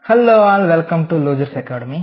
Hello all welcome to Losers Academy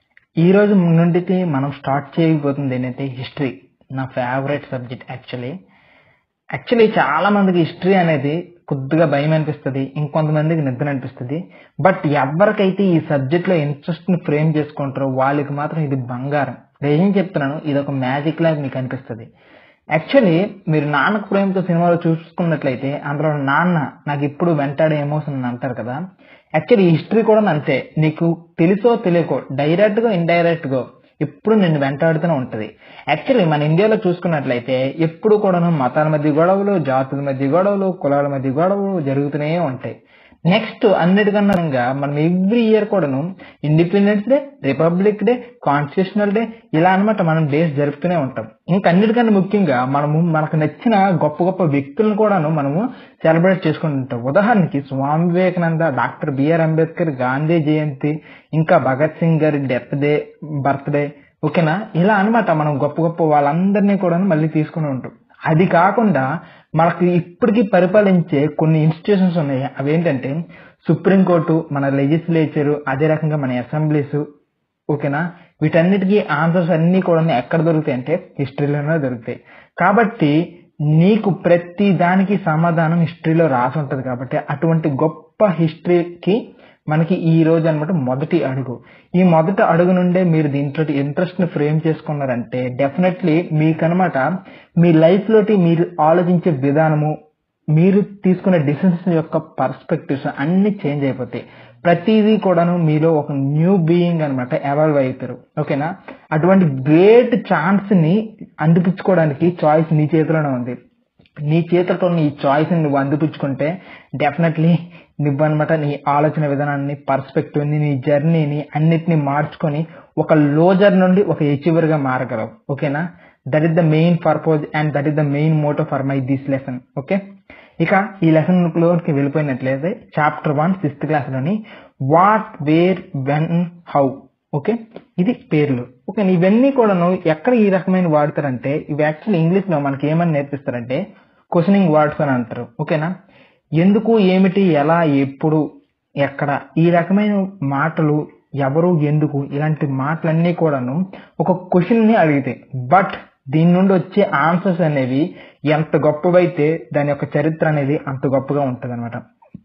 ఈ రోజు నుండి మనం స్టార్ట్ చేయబోతుంది ఏంటంటే హిస్టరీ నా ఫేవరెట్ సబ్జెక్ట్ యాక్చువల్లీ యాక్చువల్లీ చాలా మందికి హిస్టరీ అనేది కొద్దిగా భయం అనిపిస్తుంది ఇంకొంతమందికి నిద్ర అనిపిస్తుంది బట్ ఎవరికైతే ఈ సబ్జెక్ట్ లో ఇంట్రెస్ట్ ని ఫ్రేమ్ చేసుకుంటారో వాళ్ళకి మాత్రం ఇది బంగారం ఏం చెప్తున్నాను ఇది ఒక మ్యాజిక్ లాగా మీకు అనిపిస్తుంది యాక్చువల్లీ మీరు నాన్నకు ప్రేమతో సినిమాలో చూసుకున్నట్లయితే అందులో నాన్న నాకు ఇప్పుడు వెంటాడే ఎమోషన్ అని అంటారు కదా యాక్చువల్లీ హిస్టరీ కూడా అంతే నీకు తెలుసో తెలియకో డైరెక్ట్ గా ఇండైరెక్ట్ గా ఎప్పుడు నిన్ను వెంటాడుతూనే ఉంటది యాక్చువల్లీ మన ఇండియాలో చూసుకున్నట్లయితే ఎప్పుడు కూడాను మతాల మధ్య గొడవలు జాతుల మధ్య గొడవలు కులాల మధ్య గొడవలు జరుగుతూనే ఉంటాయి నెక్స్ట్ అన్నిటికన్నా మనం ఎవ్రీ ఇయర్ కూడాను Independence Day Republic Day Constitutional Day ఇలా అన్నమాట మనం డేస్ జరుపుతూనే ఉంటాం ఇంకా అన్నిటికన్నా ముఖ్యంగా మనము మనకు నచ్చిన గొప్ప గొప్ప వ్యక్తులను కూడాను మనము సెలబ్రేట్ చేసుకుంటుంటాం ఉదాహరణకి స్వామి వివేకానంద డాక్టర్ బిఆర్ అంబేద్కర్ గాంధీ జయంతి ఇంకా భగత్ సింగ్ గారి డెత్ డే బర్త్డే ఓకేనా ఇలా అన్నమాట మనం గొప్ప గొప్ప వాళ్ళందరినీ కూడా మళ్ళీ తీసుకుని ఉంటాం అది కాకుండా మనకు ఇప్పటికీ పరిపాలించే కొన్ని ఇన్స్టిట్యూషన్స్ ఉన్నాయి అవేంటంటే సుప్రీంకోర్టు మన లెజిస్లేచర్ అదే రకంగా మన అసెంబ్లీస్ ఓకేనా వీటన్నిటికీ ఆన్సర్స్ అన్ని కూడా ఎక్కడ దొరుకుతాయి అంటే హిస్టరీలోనే దొరుకుతాయి కాబట్టి నీకు ప్రతి దానికి సమాధానం హిస్టరీలో రాసి ఉంటది కాబట్టి అటువంటి గొప్ప హిస్టరీకి మనకి ఈ రోజు అనమాట మొదటి అడుగు ఈ మొదటి అడుగు నుండే మీరు దీంట్లో ఇంట్రెస్ట్ ని ఫ్రేమ్ చేసుకున్నారంటే డెఫినెట్లీ మీకనమాట మీ లైఫ్ లోటి మీరు ఆలోచించే విధానము మీరు తీసుకునే డిసిషన్స్ యొక్క పర్స్పెక్టివ్స్ అన్ని చేంజ్ అయిపోతాయి ప్రతిదీ కూడాను మీలో ఒక న్యూ బీయింగ్ అనమాట ఎవాల్వ్ అవుతారు ఓకేనా అటువంటి గ్రేట్ ఛాన్స్ ని అందిపించుకోవడానికి చాయిస్ నీ చేతిలోనే ఉంది నీ చేతితో ఈ చాయిస్ నువ్వు అందిపించుకుంటే డెఫినెట్లీ నువ్వనమాట నీ ఆలోచన విధానాన్ని పర్స్పెక్టివ్ ని నీ జర్నీని అన్నిటిని మార్చుకొని ఒక లోజర్ నుండి ఒక అచీవర్ గా మారగలవు ఓకేనా that is the main purpose and that is the main motto for my this lesson okay ఇక ఈ లెసన్ లోకి వెళ్ళిపోయినట్లయితే చాప్టర్ వన్ సిక్స్త్ క్లాస్ లోని what where when how okay ఇది పేర్లు ఓకే ఇవన్నీ కూడాను ఎక్కడ ఈ రకమైన వాడతారంటే ఇవి యాక్చువల్లీ ఇంగ్లీష్ లో మనకి ఏమని నేర్పిస్తారంటే క్వశ్చనింగ్ వర్డ్స్ అని అంటారు ఓకేనా ఎందుకు ఏమిటి ఎలా ఎప్పుడు ఎక్కడ ఈ రకమైన మాటలు ఎవరు ఎందుకు ఇలాంటి మాటలన్నీ కూడాను ఒక క్వశ్చన్ ని అడిగితే బట్ దీని నుండి వచ్చే ఆన్సర్స్ అనేవి ఎంత గొప్పవైతే దాని యొక్క చరిత్ర అనేది అంత గొప్పగా ఉంటది అనమాట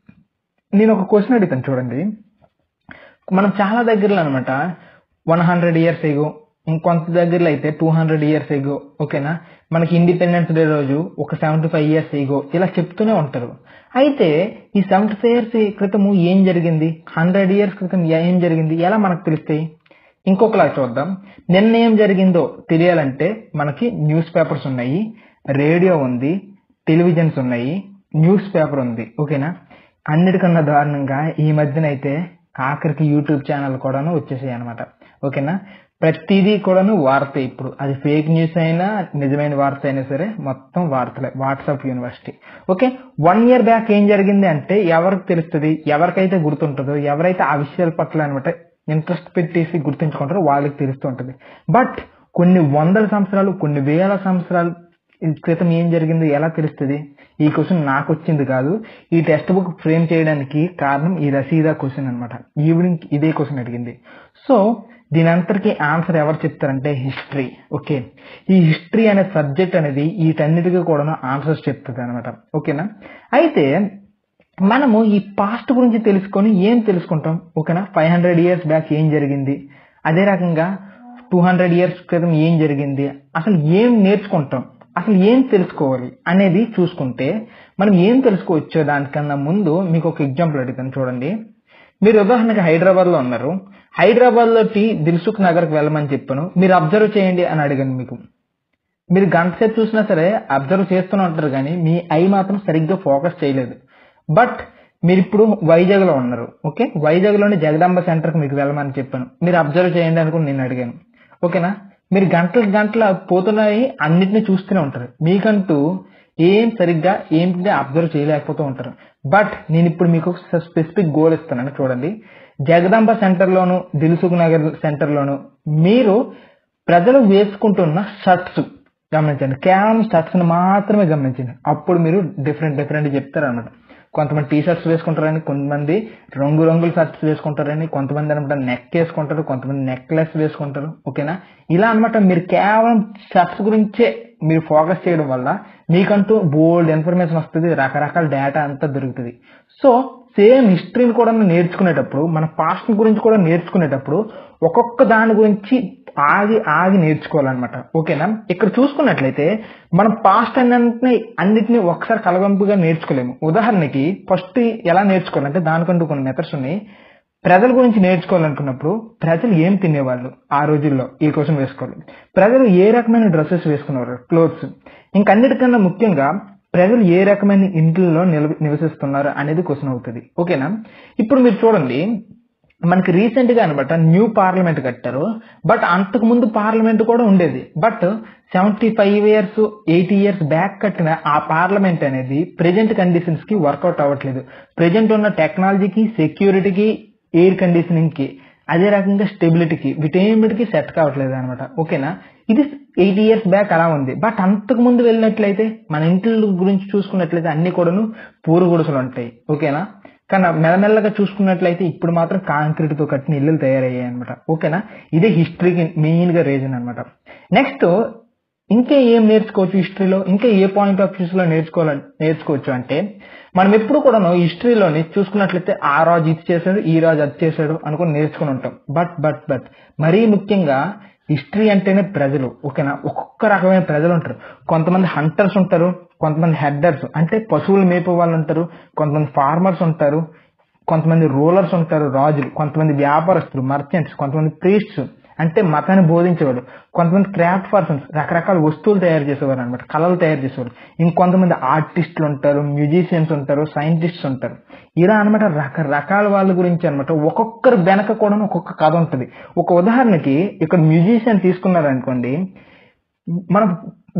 నేను ఒక క్వశ్చన్ అడుగుతాను చూడండి మనం చాలా దగ్గరలో అనమాట వన్ హండ్రెడ్ ఇయర్స్ ఎగో ఇంకొంత దగ్గరలో అయితే టూ హండ్రెడ్ ఇయర్స్ ఎగో ఓకేనా మనకి ఇండిపెండెన్స్ డే రోజు ఒక సెవెంటీ ఫైవ్ ఇయర్స్ ఎగో ఇలా చెప్తూనే ఉంటారు అయితే ఈ సెవెంటీ ఫైవ్ ఇయర్స్ క్రితము ఏం జరిగింది హండ్రెడ్ ఇయర్స్ క్రితం ఏం జరిగింది ఎలా మనకు తెలుస్తాయి ఇంకొకలా చూద్దాం నిన్న ఏం జరిగిందో తెలియాలంటే మనకి న్యూస్ పేపర్స్ ఉన్నాయి రేడియో ఉంది టెలివిజన్స్ ఉన్నాయి న్యూస్ పేపర్ ఉంది ఓకేనా అన్నిటికన్నా దారుణంగా ఈ మధ్యన అయితే ఆఖరికి యూట్యూబ్ ఛానల్ కూడాను వచ్చేసాయి అనమాట ఓకేనా ప్రతిదీ కూడాను వార్త ఇప్పుడు అది ఫేక్ న్యూస్ అయినా నిజమైన వార్త అయినా సరే మొత్తం వార్తలే WhatsApp university okay one year back ఏం జరిగింది అంటే ఎవరికి తెలుస్తుంది ఎవరికైతే గుర్తుంటుందో ఎవరైతే ఆ విషయాల పట్ల అనమాట ఇంట్రెస్ట్ పెట్టేసి గుర్తుంచుకుంటారో వాళ్ళకి తెలుస్తూ ఉంటుంది బట్ కొన్ని వందల సంవత్సరాలు కొన్ని వేల సంవత్సరాలు క్రితం ఏం జరిగింది ఎలా తెలుస్తుంది ఈ క్వశ్చన్ నాకు వచ్చింది కాదు ఈ టెక్స్ట్ బుక్ ఫ్రేమ్ చేయడానికి కారణం ఈ రసీదా క్వశ్చన్ అనమాట ఈవినింగ్ ఇదే క్వశ్చన్ అడిగింది సో దీని అంతటికీ ఆన్సర్ ఎవరు చెప్తారంటే హిస్టరీ ఓకే ఈ హిస్టరీ అనే సబ్జెక్ట్ అనేది వీటన్నిటికీ కూడా ఆన్సర్స్ చెప్తుంది అనమాట ఓకేనా అయితే మనము ఈ పాస్ట్ గురించి తెలుసుకొని ఏం తెలుసుకుంటాం ఓకేనా ఫైవ్ హండ్రెడ్ ఇయర్స్ బ్యాక్ ఏం జరిగింది అదే రకంగా టూ హండ్రెడ్ ఇయర్స్ క్రితం ఏం జరిగింది అసలు ఏం నేర్చుకుంటాం అసలు ఏం తెలుసుకోవాలి అనేది చూసుకుంటే మనం ఏం తెలుసుకోవచ్చో దానికన్నా ముందు మీకు ఒక ఎగ్జాంపుల్ అడుగుతాను చూడండి మీరు ఉదాహరణకి హైదరాబాద్ లో ఉన్నారు హైదరాబాద్ లో టీ దిల్సుఖ్ నగర్ కి వెళ్ళమని చెప్పాను మీరు అబ్జర్వ్ చేయండి అని అడిగాను మీకు మీరు గంట సేపు చూసినా సరే అబ్జర్వ్ చేస్తూనే ఉంటారు కానీ మీ ఐ మాత్రం సరిగ్గా ఫోకస్ చేయలేదు బట్ మీరు ఇప్పుడు వైజాగ్ లో ఉన్నారు ఓకే వైజాగ్ లోని జగదాంబ సెంటర్ కి మీకు వెళ్ళమని చెప్పాను మీరు అబ్జర్వ్ చేయండి అనుకుని నేను అడిగాను ఓకేనా మీరు గంటల గంటల పోతున్నాయి అన్నిటిని చూస్తూనే ఉంటారు మీకంటూ ఏం సరిగ్గా ఏంటి అబ్జర్వ్ చేయలేకపోతూ ఉంటారు బట్ నేను ఇప్పుడు మీకు స్పెసిఫిక్ గోల్ ఇస్తానని చూడండి జగదాంబ సెంటర్ లోను దిల్సుఖ్ నగర్ సెంటర్ లోను మీరు ప్రజలు వేసుకుంటున్న షర్ట్స్ గమనించండి కేవలం షర్ట్స్ ని మాత్రమే గమనించండి అప్పుడు మీరు డిఫరెంట్ డిఫరెంట్ చెప్తారు అనమాట కొంతమంది టీ షర్ట్స్ వేసుకుంటారని కొంతమంది రంగు రంగుల షర్ట్స్ వేసుకుంటారని కొంతమంది అనమాట నెక్ వేసుకుంటారు కొంతమంది నెక్లెస్ వేసుకుంటారు ఓకేనా ఇలా అనమాట మీరు కేవలం షర్ట్స్ గురించే మీరు ఫోకస్ చేయడం వల్ల మీకంటూ బోల్డ్ ఇన్ఫర్మేషన్ వస్తుంది రకరకాల డేటా అంతా దొరుకుతుంది సో సేమ్ హిస్టరీని కూడా నేర్చుకునేటప్పుడు మన పాస్ట్ గురించి కూడా నేర్చుకునేటప్పుడు ఒక్కొక్క దాని గురించి ఆగి ఆగి నేర్చుకోవాలన్నమాట ఓకేనా ఇక్కడ చూసుకున్నట్లయితే మనం పాస్ట్ అన్నింటినీ అన్నిటిని ఒకసారి కలగంపుగా నేర్చుకోలేము ఉదాహరణకి ఫస్ట్ ఎలా నేర్చుకోవాలంటే దానికంటూ కొన్ని మెథడ్స్ ఉన్నాయి ప్రజల గురించి నేర్చుకోవాలనుకున్నప్పుడు ప్రజలు ఏం తినేవాళ్ళు ఆ రోజుల్లో ఈ క్వశ్చన్ వేసుకోవాలి ప్రజలు ఏ రకమైన డ్రెస్సెస్ వేసుకునేవారు క్లోత్స్ ఇంకన్నిటికన్నా ముఖ్యంగా ప్రజలు ఏ రకమైన ఇంట్లో నిల నివసిస్తున్నారు అనేది క్వశ్చన్ అవుతుంది ఓకేనా ఇప్పుడు మీరు చూడండి మనకి రీసెంట్ గా అనమాట న్యూ పార్లమెంట్ కట్టారు బట్ అంతకు ముందు పార్లమెంట్ కూడా ఉండేది but seventy five years eighty years back కట్టిన ఆ పార్లమెంట్ అనేది ప్రెజెంట్ కండిషన్స్ కి వర్కౌట్ అవ్వట్లేదు ప్రెజెంట్ ఉన్న టెక్నాలజీకి సెక్యూరిటీకి ఎయిర్ కండిషనింగ్ కి అదే రకంగా స్టెబిలిటీకి వీటేమిటికి సెట్ కావట్లేదు అనమాట ఓకేనా ఇది ఎయిటీ ఇయర్స్ బ్యాక్ అలా ఉంది బట్ అంతకు ముందు వెళ్ళినట్లయితే మన ఇంటి గురించి చూసుకున్నట్లయితే అన్ని కూడాను పూరు గుడుసులు ఉంటాయి ఓకేనా కానీ మెల్లమెల్లగా చూసుకున్నట్లయితే ఇప్పుడు మాత్రం కాంక్రీట్ తో కట్టిన ఇల్లులు తయారయ్యాయి అనమాట ఓకేనా ఇదే హిస్టరీకి మెయిన్ గా రీజన్ అనమాట నెక్స్ట్ ఇంకా ఏం నేర్చుకోవచ్చు హిస్టరీలో ఇంకా ఏ పాయింట్ ఆఫ్ వ్యూస్ లో నేర్చుకోవాలి నేర్చుకోవచ్చు అంటే మనం ఎప్పుడు కూడా హిస్టరీలోని చూసుకున్నట్లయితే ఆ రాజు ఇది చేశాడు ఈ రాజు అది చేశాడు అనుకుని నేర్చుకుని ఉంటాం బట్ బట్ బట్ మరీ ముఖ్యంగా హిస్టరీ అంటేనే ప్రజలు ఓకేనా ఒక్కొక్క రకమైన ప్రజలు ఉంటారు కొంతమంది హంటర్స్ ఉంటారు కొంతమంది హెడ్డర్స్ అంటే పశువులు మేపే వాళ్ళు ఉంటారు కొంతమంది ఫార్మర్స్ ఉంటారు కొంతమంది రూలర్స్ ఉంటారు రాజులు కొంతమంది వ్యాపారస్తులు మర్చెంట్స్ కొంతమంది ప్రీస్ట్స్ అంటే మతాన్ని బోధించేవాడు కొంతమంది క్రాఫ్ట్ పర్సన్స్ రకరకాల వస్తువులు తయారు చేసేవారు అనమాట కళలు తయారు చేసేవారు ఇంకొంతమంది ఆర్టిస్టులు ఉంటారు మ్యూజిషియన్స్ ఉంటారు సైంటిస్ట్స్ ఉంటారు ఇలా అనమాట రకరకాల వాళ్ళ గురించి అనమాట ఒక్కొక్కరు వెనక కూడా ఒక్కొక్క కథ ఉంటుంది ఒక ఉదాహరణకి ఇక్కడ మ్యూజిషియన్ తీసుకున్నారనుకోండి మనం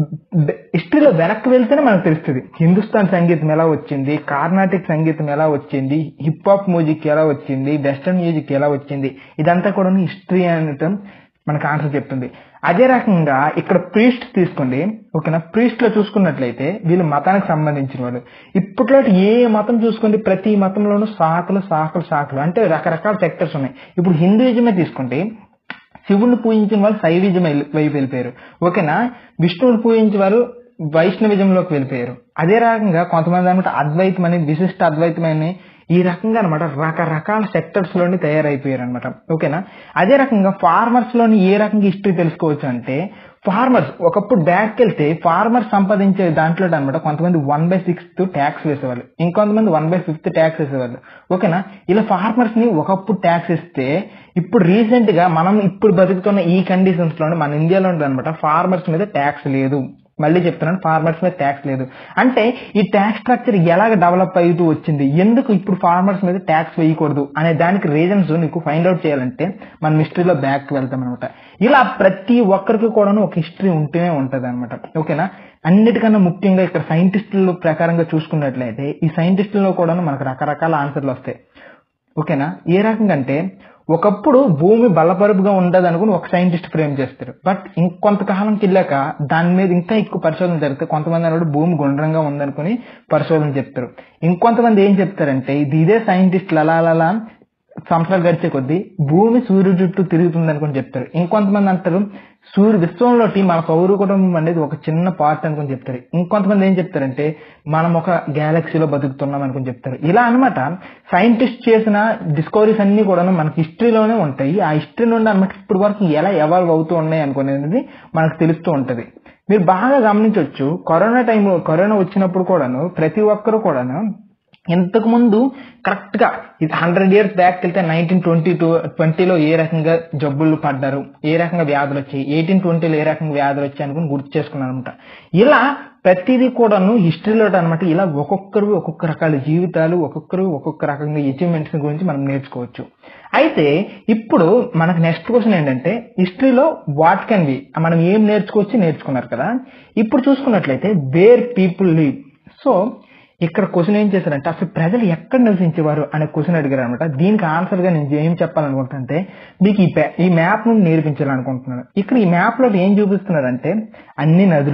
హిస్టరీలో వెనక్కి వెళ్తేనే మనకు తెలుస్తుంది హిందుస్థాన్ సంగీతం ఎలా వచ్చింది కార్నాటిక్ సంగీతం ఎలా వచ్చింది హిప్ హాప్ మ్యూజిక్ ఎలా వచ్చింది వెస్టర్న్ మ్యూజిక్ ఎలా వచ్చింది ఇదంతా కూడా హిస్టరీ అనటం మనకు ఆన్సర్ చెప్తుంది అదే రకంగా ఇక్కడ ప్రీస్ట్ తీసుకోండి ఓకేనా ప్రీస్ట్ లో చూసుకున్నట్లయితే వీళ్ళు మతానికి సంబంధించిన వాళ్ళు ఇప్పట్లో ఏ మతం చూసుకోండి ప్రతి మతంలోనూ శాఖలు శాఖలు శాఖలు అంటే రకరకాల సెక్టర్స్ ఉన్నాయి ఇప్పుడు హిందూయిజమే తీసుకుంటే శివుణ్ణి పూజించిన వాళ్ళు శైవిజం వైపు వెళ్ళిపోయారు ఓకేనా విష్ణువుని పూజించే వారు వైష్ణవిజంలోకి వెళ్ళిపోయారు అదే రకంగా కొంతమంది అనమాట అద్వైతం అని విశిష్ట అద్వైతం అని ఈ రకంగా అనమాట రకరకాల సెక్టర్స్ లోని తయారైపోయారు అనమాట ఓకేనా అదే రకంగా ఫార్మర్స్ లోని ఏ రకంగా హిస్టరీ తెలుసుకోవచ్చు అంటే ఫార్మర్స్ ఒకప్పుడు బ్యాక్ వెళ్తే ఫార్మర్స్ సంపాదించే దాంట్లో అనమాట కొంతమంది వన్ బై సిక్స్త్ ట్యాక్స్ వేసేవాళ్ళు ఇంకొంతమంది వన్ బై ఫిఫ్త్ ట్యాక్స్ వేసేవాళ్ళు ఓకేనా ఇలా ఫార్మర్స్ ని ఒకప్పుడు ట్యాక్స్ ఇస్తే ఇప్పుడు రీసెంట్ గా మనం ఇప్పుడు బతుకుతున్న ఈ కండిషన్స్ లోనే మన ఇండియాలో అనమాట ఫార్మర్స్ మీద ట్యాక్స్ లేదు మళ్ళీ చెప్తున్నాను ఫార్మర్స్ మీద ట్యాక్స్ లేదు అంటే ఈ ట్యాక్స్ స్ట్రక్చర్ ఎలాగ డెవలప్ అవుతూ వచ్చింది ఎందుకు ఇప్పుడు ఫార్మర్స్ మీద ట్యాక్స్ వేయకూడదు అనే దానికి రీజన్స్ నీకు ఫైండ్ అవుట్ చేయాలంటే మనం హిస్టరీలో బ్యాక్ వెళ్తాం అనమాట ఇలా ప్రతి ఒక్కరికి కూడాను ఒక హిస్టరీ ఉంటూనే ఉంటది అనమాట ఓకేనా అన్నిటికన్నా ముఖ్యంగా ఇక్కడ సైంటిస్టుల ప్రకారంగా చూసుకున్నట్లయితే ఈ సైంటిస్టుల్లో కూడాను మనకు రకరకాల ఆన్సర్లు వస్తాయి ఓకేనా ఏ రకంగా అంటే ఒకప్పుడు భూమి బలపరుపుగా ఉండదు అనుకుని ఒక సైంటిస్ట్ ఫ్రేమ్ చేస్తారు బట్ ఇంకొంతకాలంకి వెళ్ళాక దాని మీద ఇంకా ఎక్కువ పరిశోధన జరిగితే కొంతమంది అన్నాడు భూమి గుండ్రంగా ఉందనుకుని పరిశోధన చెప్తారు ఇంకొంతమంది ఏం చెప్తారంటే ఇది ఇదే సైంటిస్టులు అలా అలా సంవత్సరాలు గడిచే కొద్దీ భూమి సూర్యుడు చుట్టూ తిరుగుతుంది అనుకుని చెప్తారు ఇంకొంతమంది అంటారు సూర్య విశ్వంలోటి మన పౌరు కుటుంబం అనేది ఒక చిన్న పార్ట్ అనుకుని చెప్తారు ఇంకొంతమంది ఏం చెప్తారంటే మనం ఒక గ్యాలక్సీలో బతుకుతున్నాం అనుకుని చెప్తారు ఇలా అనమాట సైంటిస్ట్ చేసిన డిస్కవరీస్ అన్ని కూడా మనకి హిస్టరీలోనే ఉంటాయి ఆ హిస్టరీ నుండి అనమాట ఇప్పటి వరకు ఎలా ఎవాల్వ్ అవుతూ ఉన్నాయి అనుకునేది మనకు తెలుస్తూ ఉంటది మీరు బాగా గమనించవచ్చు కరోనా టైం కరోనా వచ్చినప్పుడు కూడాను ప్రతి ఒక్కరు కూడాను ఇంతకు ముందు కరెక్ట్ గా ఇది హండ్రెడ్ ఇయర్స్ బ్యాక్ వెళ్తే నైన్టీన్ ట్వంటీ టూ ట్వంటీలో ఏ రకంగా జబ్బులు పడ్డారు ఏ రకంగా వ్యాధులు వచ్చాయి ఎయిటీన్ ట్వంటీలో ఏ రకంగా వ్యాధులు వచ్చాయి అనుకుని గుర్తు చేసుకున్నాను అనమాట ఇలా ప్రతిదీ కూడాను హిస్టరీలో అనమాట ఇలా ఒక్కొక్కరు ఒక్కొక్క రకాల జీవితాలు ఒక్కొక్కరు ఒక్కొక్క రకంగా అచీవ్మెంట్స్ గురించి మనం నేర్చుకోవచ్చు అయితే ఇప్పుడు మనకు నెక్స్ట్ క్వశ్చన్ ఏంటంటే హిస్టరీలో వాట్ కెన్ వి మనం ఏం నేర్చుకోవచ్చు నేర్చుకున్నారు కదా ఇప్పుడు చూసుకున్నట్లయితే వేర్ పీపుల్ లివ్ సో ఇక్కడ క్వశ్చన్ ఏం చేశారంటే అసలు ప్రజలు ఎక్కడ నివసించేవారు అనే క్వశ్చన్ అడిగారు అనమాట దీనికి ఆన్సర్ గా నేను ఏం చెప్పాలనుకుంటుంటే మీకు ఈ ఈ మ్యాప్ ను నేర్పించాలనుకుంటున్నాను ఇక్కడ ఈ మ్యాప్ లో ఏం చూపిస్తున్నారంటే అన్ని నదులే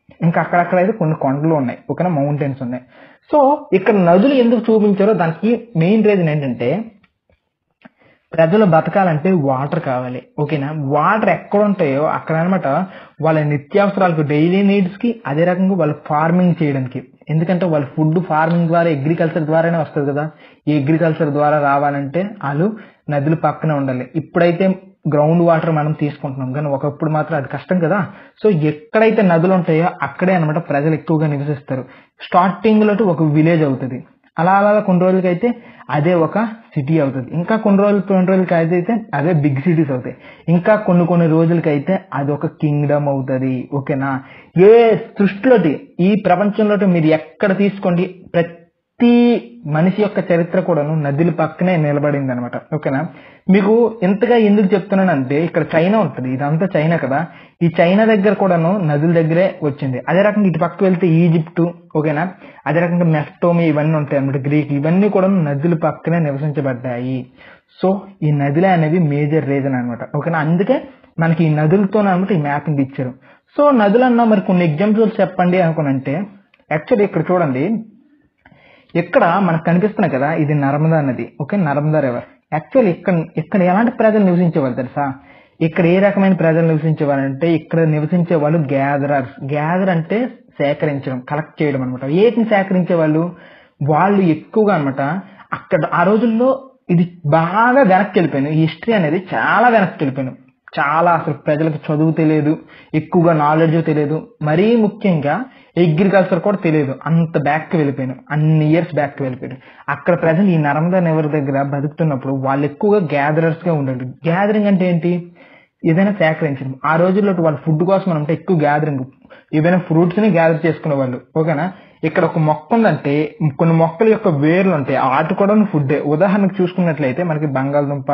ఇంకా అక్కడక్కడ అయితే కొన్ని కొండలు ఉన్నాయి ఓకేనా మౌంటైన్స్ ఉన్నాయి సో ఇక్కడ నదులు ఎందుకు చూపించారో దానికి మెయిన్ రీజన్ ఏంటంటే ప్రజలు బతకాలంటే వాటర్ కావాలి ఓకేనా వాటర్ ఎక్కడ ఉంటాయో అక్కడ అనమాట వాళ్ళ నిత్యావసరాలకు డైలీ నీడ్స్ కి అదే రకంగా వాళ్ళు ఫార్మింగ్ చేయడానికి ఎందుకంటే వాళ్ళ ఫుడ్ ఫార్మింగ్ ద్వారా అగ్రికల్చర్ ద్వారానే వస్తుంది కదా ఈ అగ్రికల్చర్ ద్వారా రావాలంటే వాళ్ళు నదులు పక్కనే ఉండాలి ఇప్పుడైతే గ్రౌండ్ వాటర్ మనం తీసుకుంటున్నాం కానీ ఒకప్పుడు మాత్రం అది కష్టం కదా సో ఎక్కడైతే నదులు ఉంటాయో అక్కడే అనమాట ప్రజలు ఎక్కువగా నివసిస్తారు స్టార్టింగ్ లో ఒక విలేజ్ అవుతుంది అలా అలా కొన్ని రోజులకి అయితే అదే ఒక సిటీ అవుతుంది ఇంకా కొన్ని రోజులు కొన్ని రోజులకి అయితే అదే బిగ్ సిటీస్ అవుతాయి ఇంకా కొన్ని కొన్ని రోజులకి అయితే అది ఒక కింగ్డమ్ అవుతుంది ఓకేనా ఏ సృష్టిలోటి ఈ ప్రపంచంలో మీరు ఎక్కడ తీసుకోండి ప్రతి మనిషి యొక్క చరిత్ర కూడాను నదుల పక్కనే నిలబడింది అనమాట ఓకేనా మీకు ఎంతగా ఎందుకు చెప్తున్నానంటే ఇక్కడ చైనా ఉంటుంది ఇదంతా చైనా కదా ఈ చైనా దగ్గర కూడాను నదుల దగ్గరే వచ్చింది అదే రకంగా ఇటు పక్కకు వెళ్తే ఈజిప్ట్ ఓకేనా అదే రకంగా మెస్టోమి ఇవన్నీ ఉంటాయి అనమాట గ్రీక్ ఇవన్నీ కూడా నదుల పక్కనే నివసించబడ్డాయి సో ఈ నదులే అనేవి మేజర్ రీజన్ అనమాట ఓకేనా అందుకే మనకి ఈ నదులతో అనమాట ఈ మ్యాపింగ్ ఇచ్చారు సో నదులు అన్నా మరి కొన్ని ఎగ్జాంపుల్స్ చెప్పండి అనుకునంటే యాక్చువల్లీ ఇక్కడ చూడండి ఇక్కడ మనకు కనిపిస్తున్నాయి కదా ఇది నర్మదా నది ఓకే నర్మదా రివర్ యాక్చువల్లీ ఇక్కడ ఇక్కడ ఎలాంటి ప్రజలు నివసించేవాళ్ళు తెలుసా ఇక్కడ ఏ రకమైన ప్రజలు నివసించేవాళ్ళు అంటే ఇక్కడ నివసించే వాళ్ళు గ్యాదరర్స్ గ్యాదర్ అంటే సేకరించడం కలెక్ట్ చేయడం అనమాట ఏటిని సేకరించే వాళ్ళు వాళ్ళు ఎక్కువగా అనమాట అక్కడ ఆ రోజుల్లో ఇది బాగా వెనక్కి వెళ్ళిపోయాను హిస్టరీ అనేది చాలా వెనక్కి వెళ్ళిపోయాను చాలా అసలు ప్రజలకు చదువు తెలియదు ఎక్కువగా నాలెడ్జ్ తెలియదు మరీ ముఖ్యంగా అగ్రికల్చర్ కూడా తెలియదు అంత బ్యాక్ వెళ్ళిపోయాను అన్ని ఇయర్స్ బ్యాక్ వెళ్ళిపోయాను అక్కడ ప్రజలు ఈ నర్మదా నెవర్ దగ్గర బతుకుతున్నప్పుడు వాళ్ళు ఎక్కువగా గ్యాదరర్స్ గా ఉండండి గ్యాదరింగ్ అంటే ఏంటి ఏదైనా సేకరించడం ఆ రోజుల్లో వాళ్ళ ఫుడ్ కోసం అంటే ఎక్కువ గ్యాదరింగ్ ఏవైనా ఫ్రూట్స్ ని గ్యాదర్ చేసుకునే వాళ్ళు ఓకేనా ఇక్కడ ఒక మొక్క ఉందంటే కొన్ని మొక్కల యొక్క వేర్లు ఉంటాయి వాటి కూడా ఫుడ్ ఉదాహరణకు చూసుకున్నట్లయితే మనకి బంగాళదుంప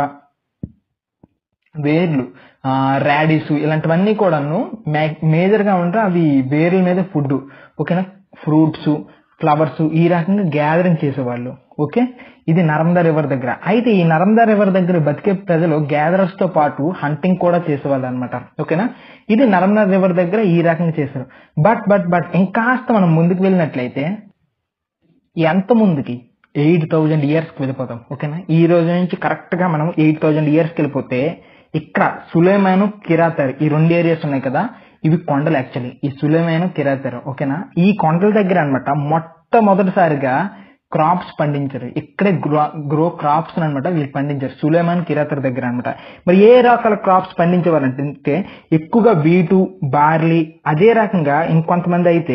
వేర్లు రాడిస్ ఇలాంటివన్నీ కూడాను మేజర్ గా ఉంటే అవి వేర్ల మీద ఫుడ్ ఓకేనా ఫ్రూట్స్ ఫ్లవర్స్ ఈ రకంగా గ్యాదరింగ్ చేసేవాళ్ళు ఓకే ఇది నర్మదా రివర్ దగ్గర అయితే ఈ నర్మదా రివర్ దగ్గర బతికే ప్రజలు గ్యాదరర్స్ తో పాటు హంటింగ్ కూడా చేసేవాళ్ళు అనమాట ఓకేనా ఇది నర్మదా రివర్ దగ్గర ఈ రకంగా చేశారు బట్ బట్ బట్ ఇంకాస్త మనం ముందుకు వెళ్ళినట్లయితే ఎంత ముందుకి ఎయిట్ థౌజండ్ ఇయర్స్కి వెళ్ళిపోతాం ఓకేనా ఈ రోజు నుంచి కరెక్ట్ గా మనం ఎయిట్ థౌజండ్ ఇయర్స్కి వెళ్ళిపోతే ఇక్కడ సులేమాను కిరాతర్ ఈ రెండు ఏరియాస్ ఉన్నాయి కదా ఇవి కొండలు యాక్చువల్లీ ఈ సులేమాను కిరాతర్ ఓకేనా ఈ కొండల దగ్గర అనమాట మొట్టమొదటిసారిగా క్రాప్స్ పండించారు ఇక్కడే గ్రో గ్రో క్రాప్స్ అనమాట వీళ్ళు పండించారు సులేమాన్ కిరాతర్ దగ్గర అనమాట మరి ఏ రకాల క్రాప్స్ పండించేవారంటే ఎక్కువగా వీటు బార్లీ అదే రకంగా ఇంకొంతమంది అయితే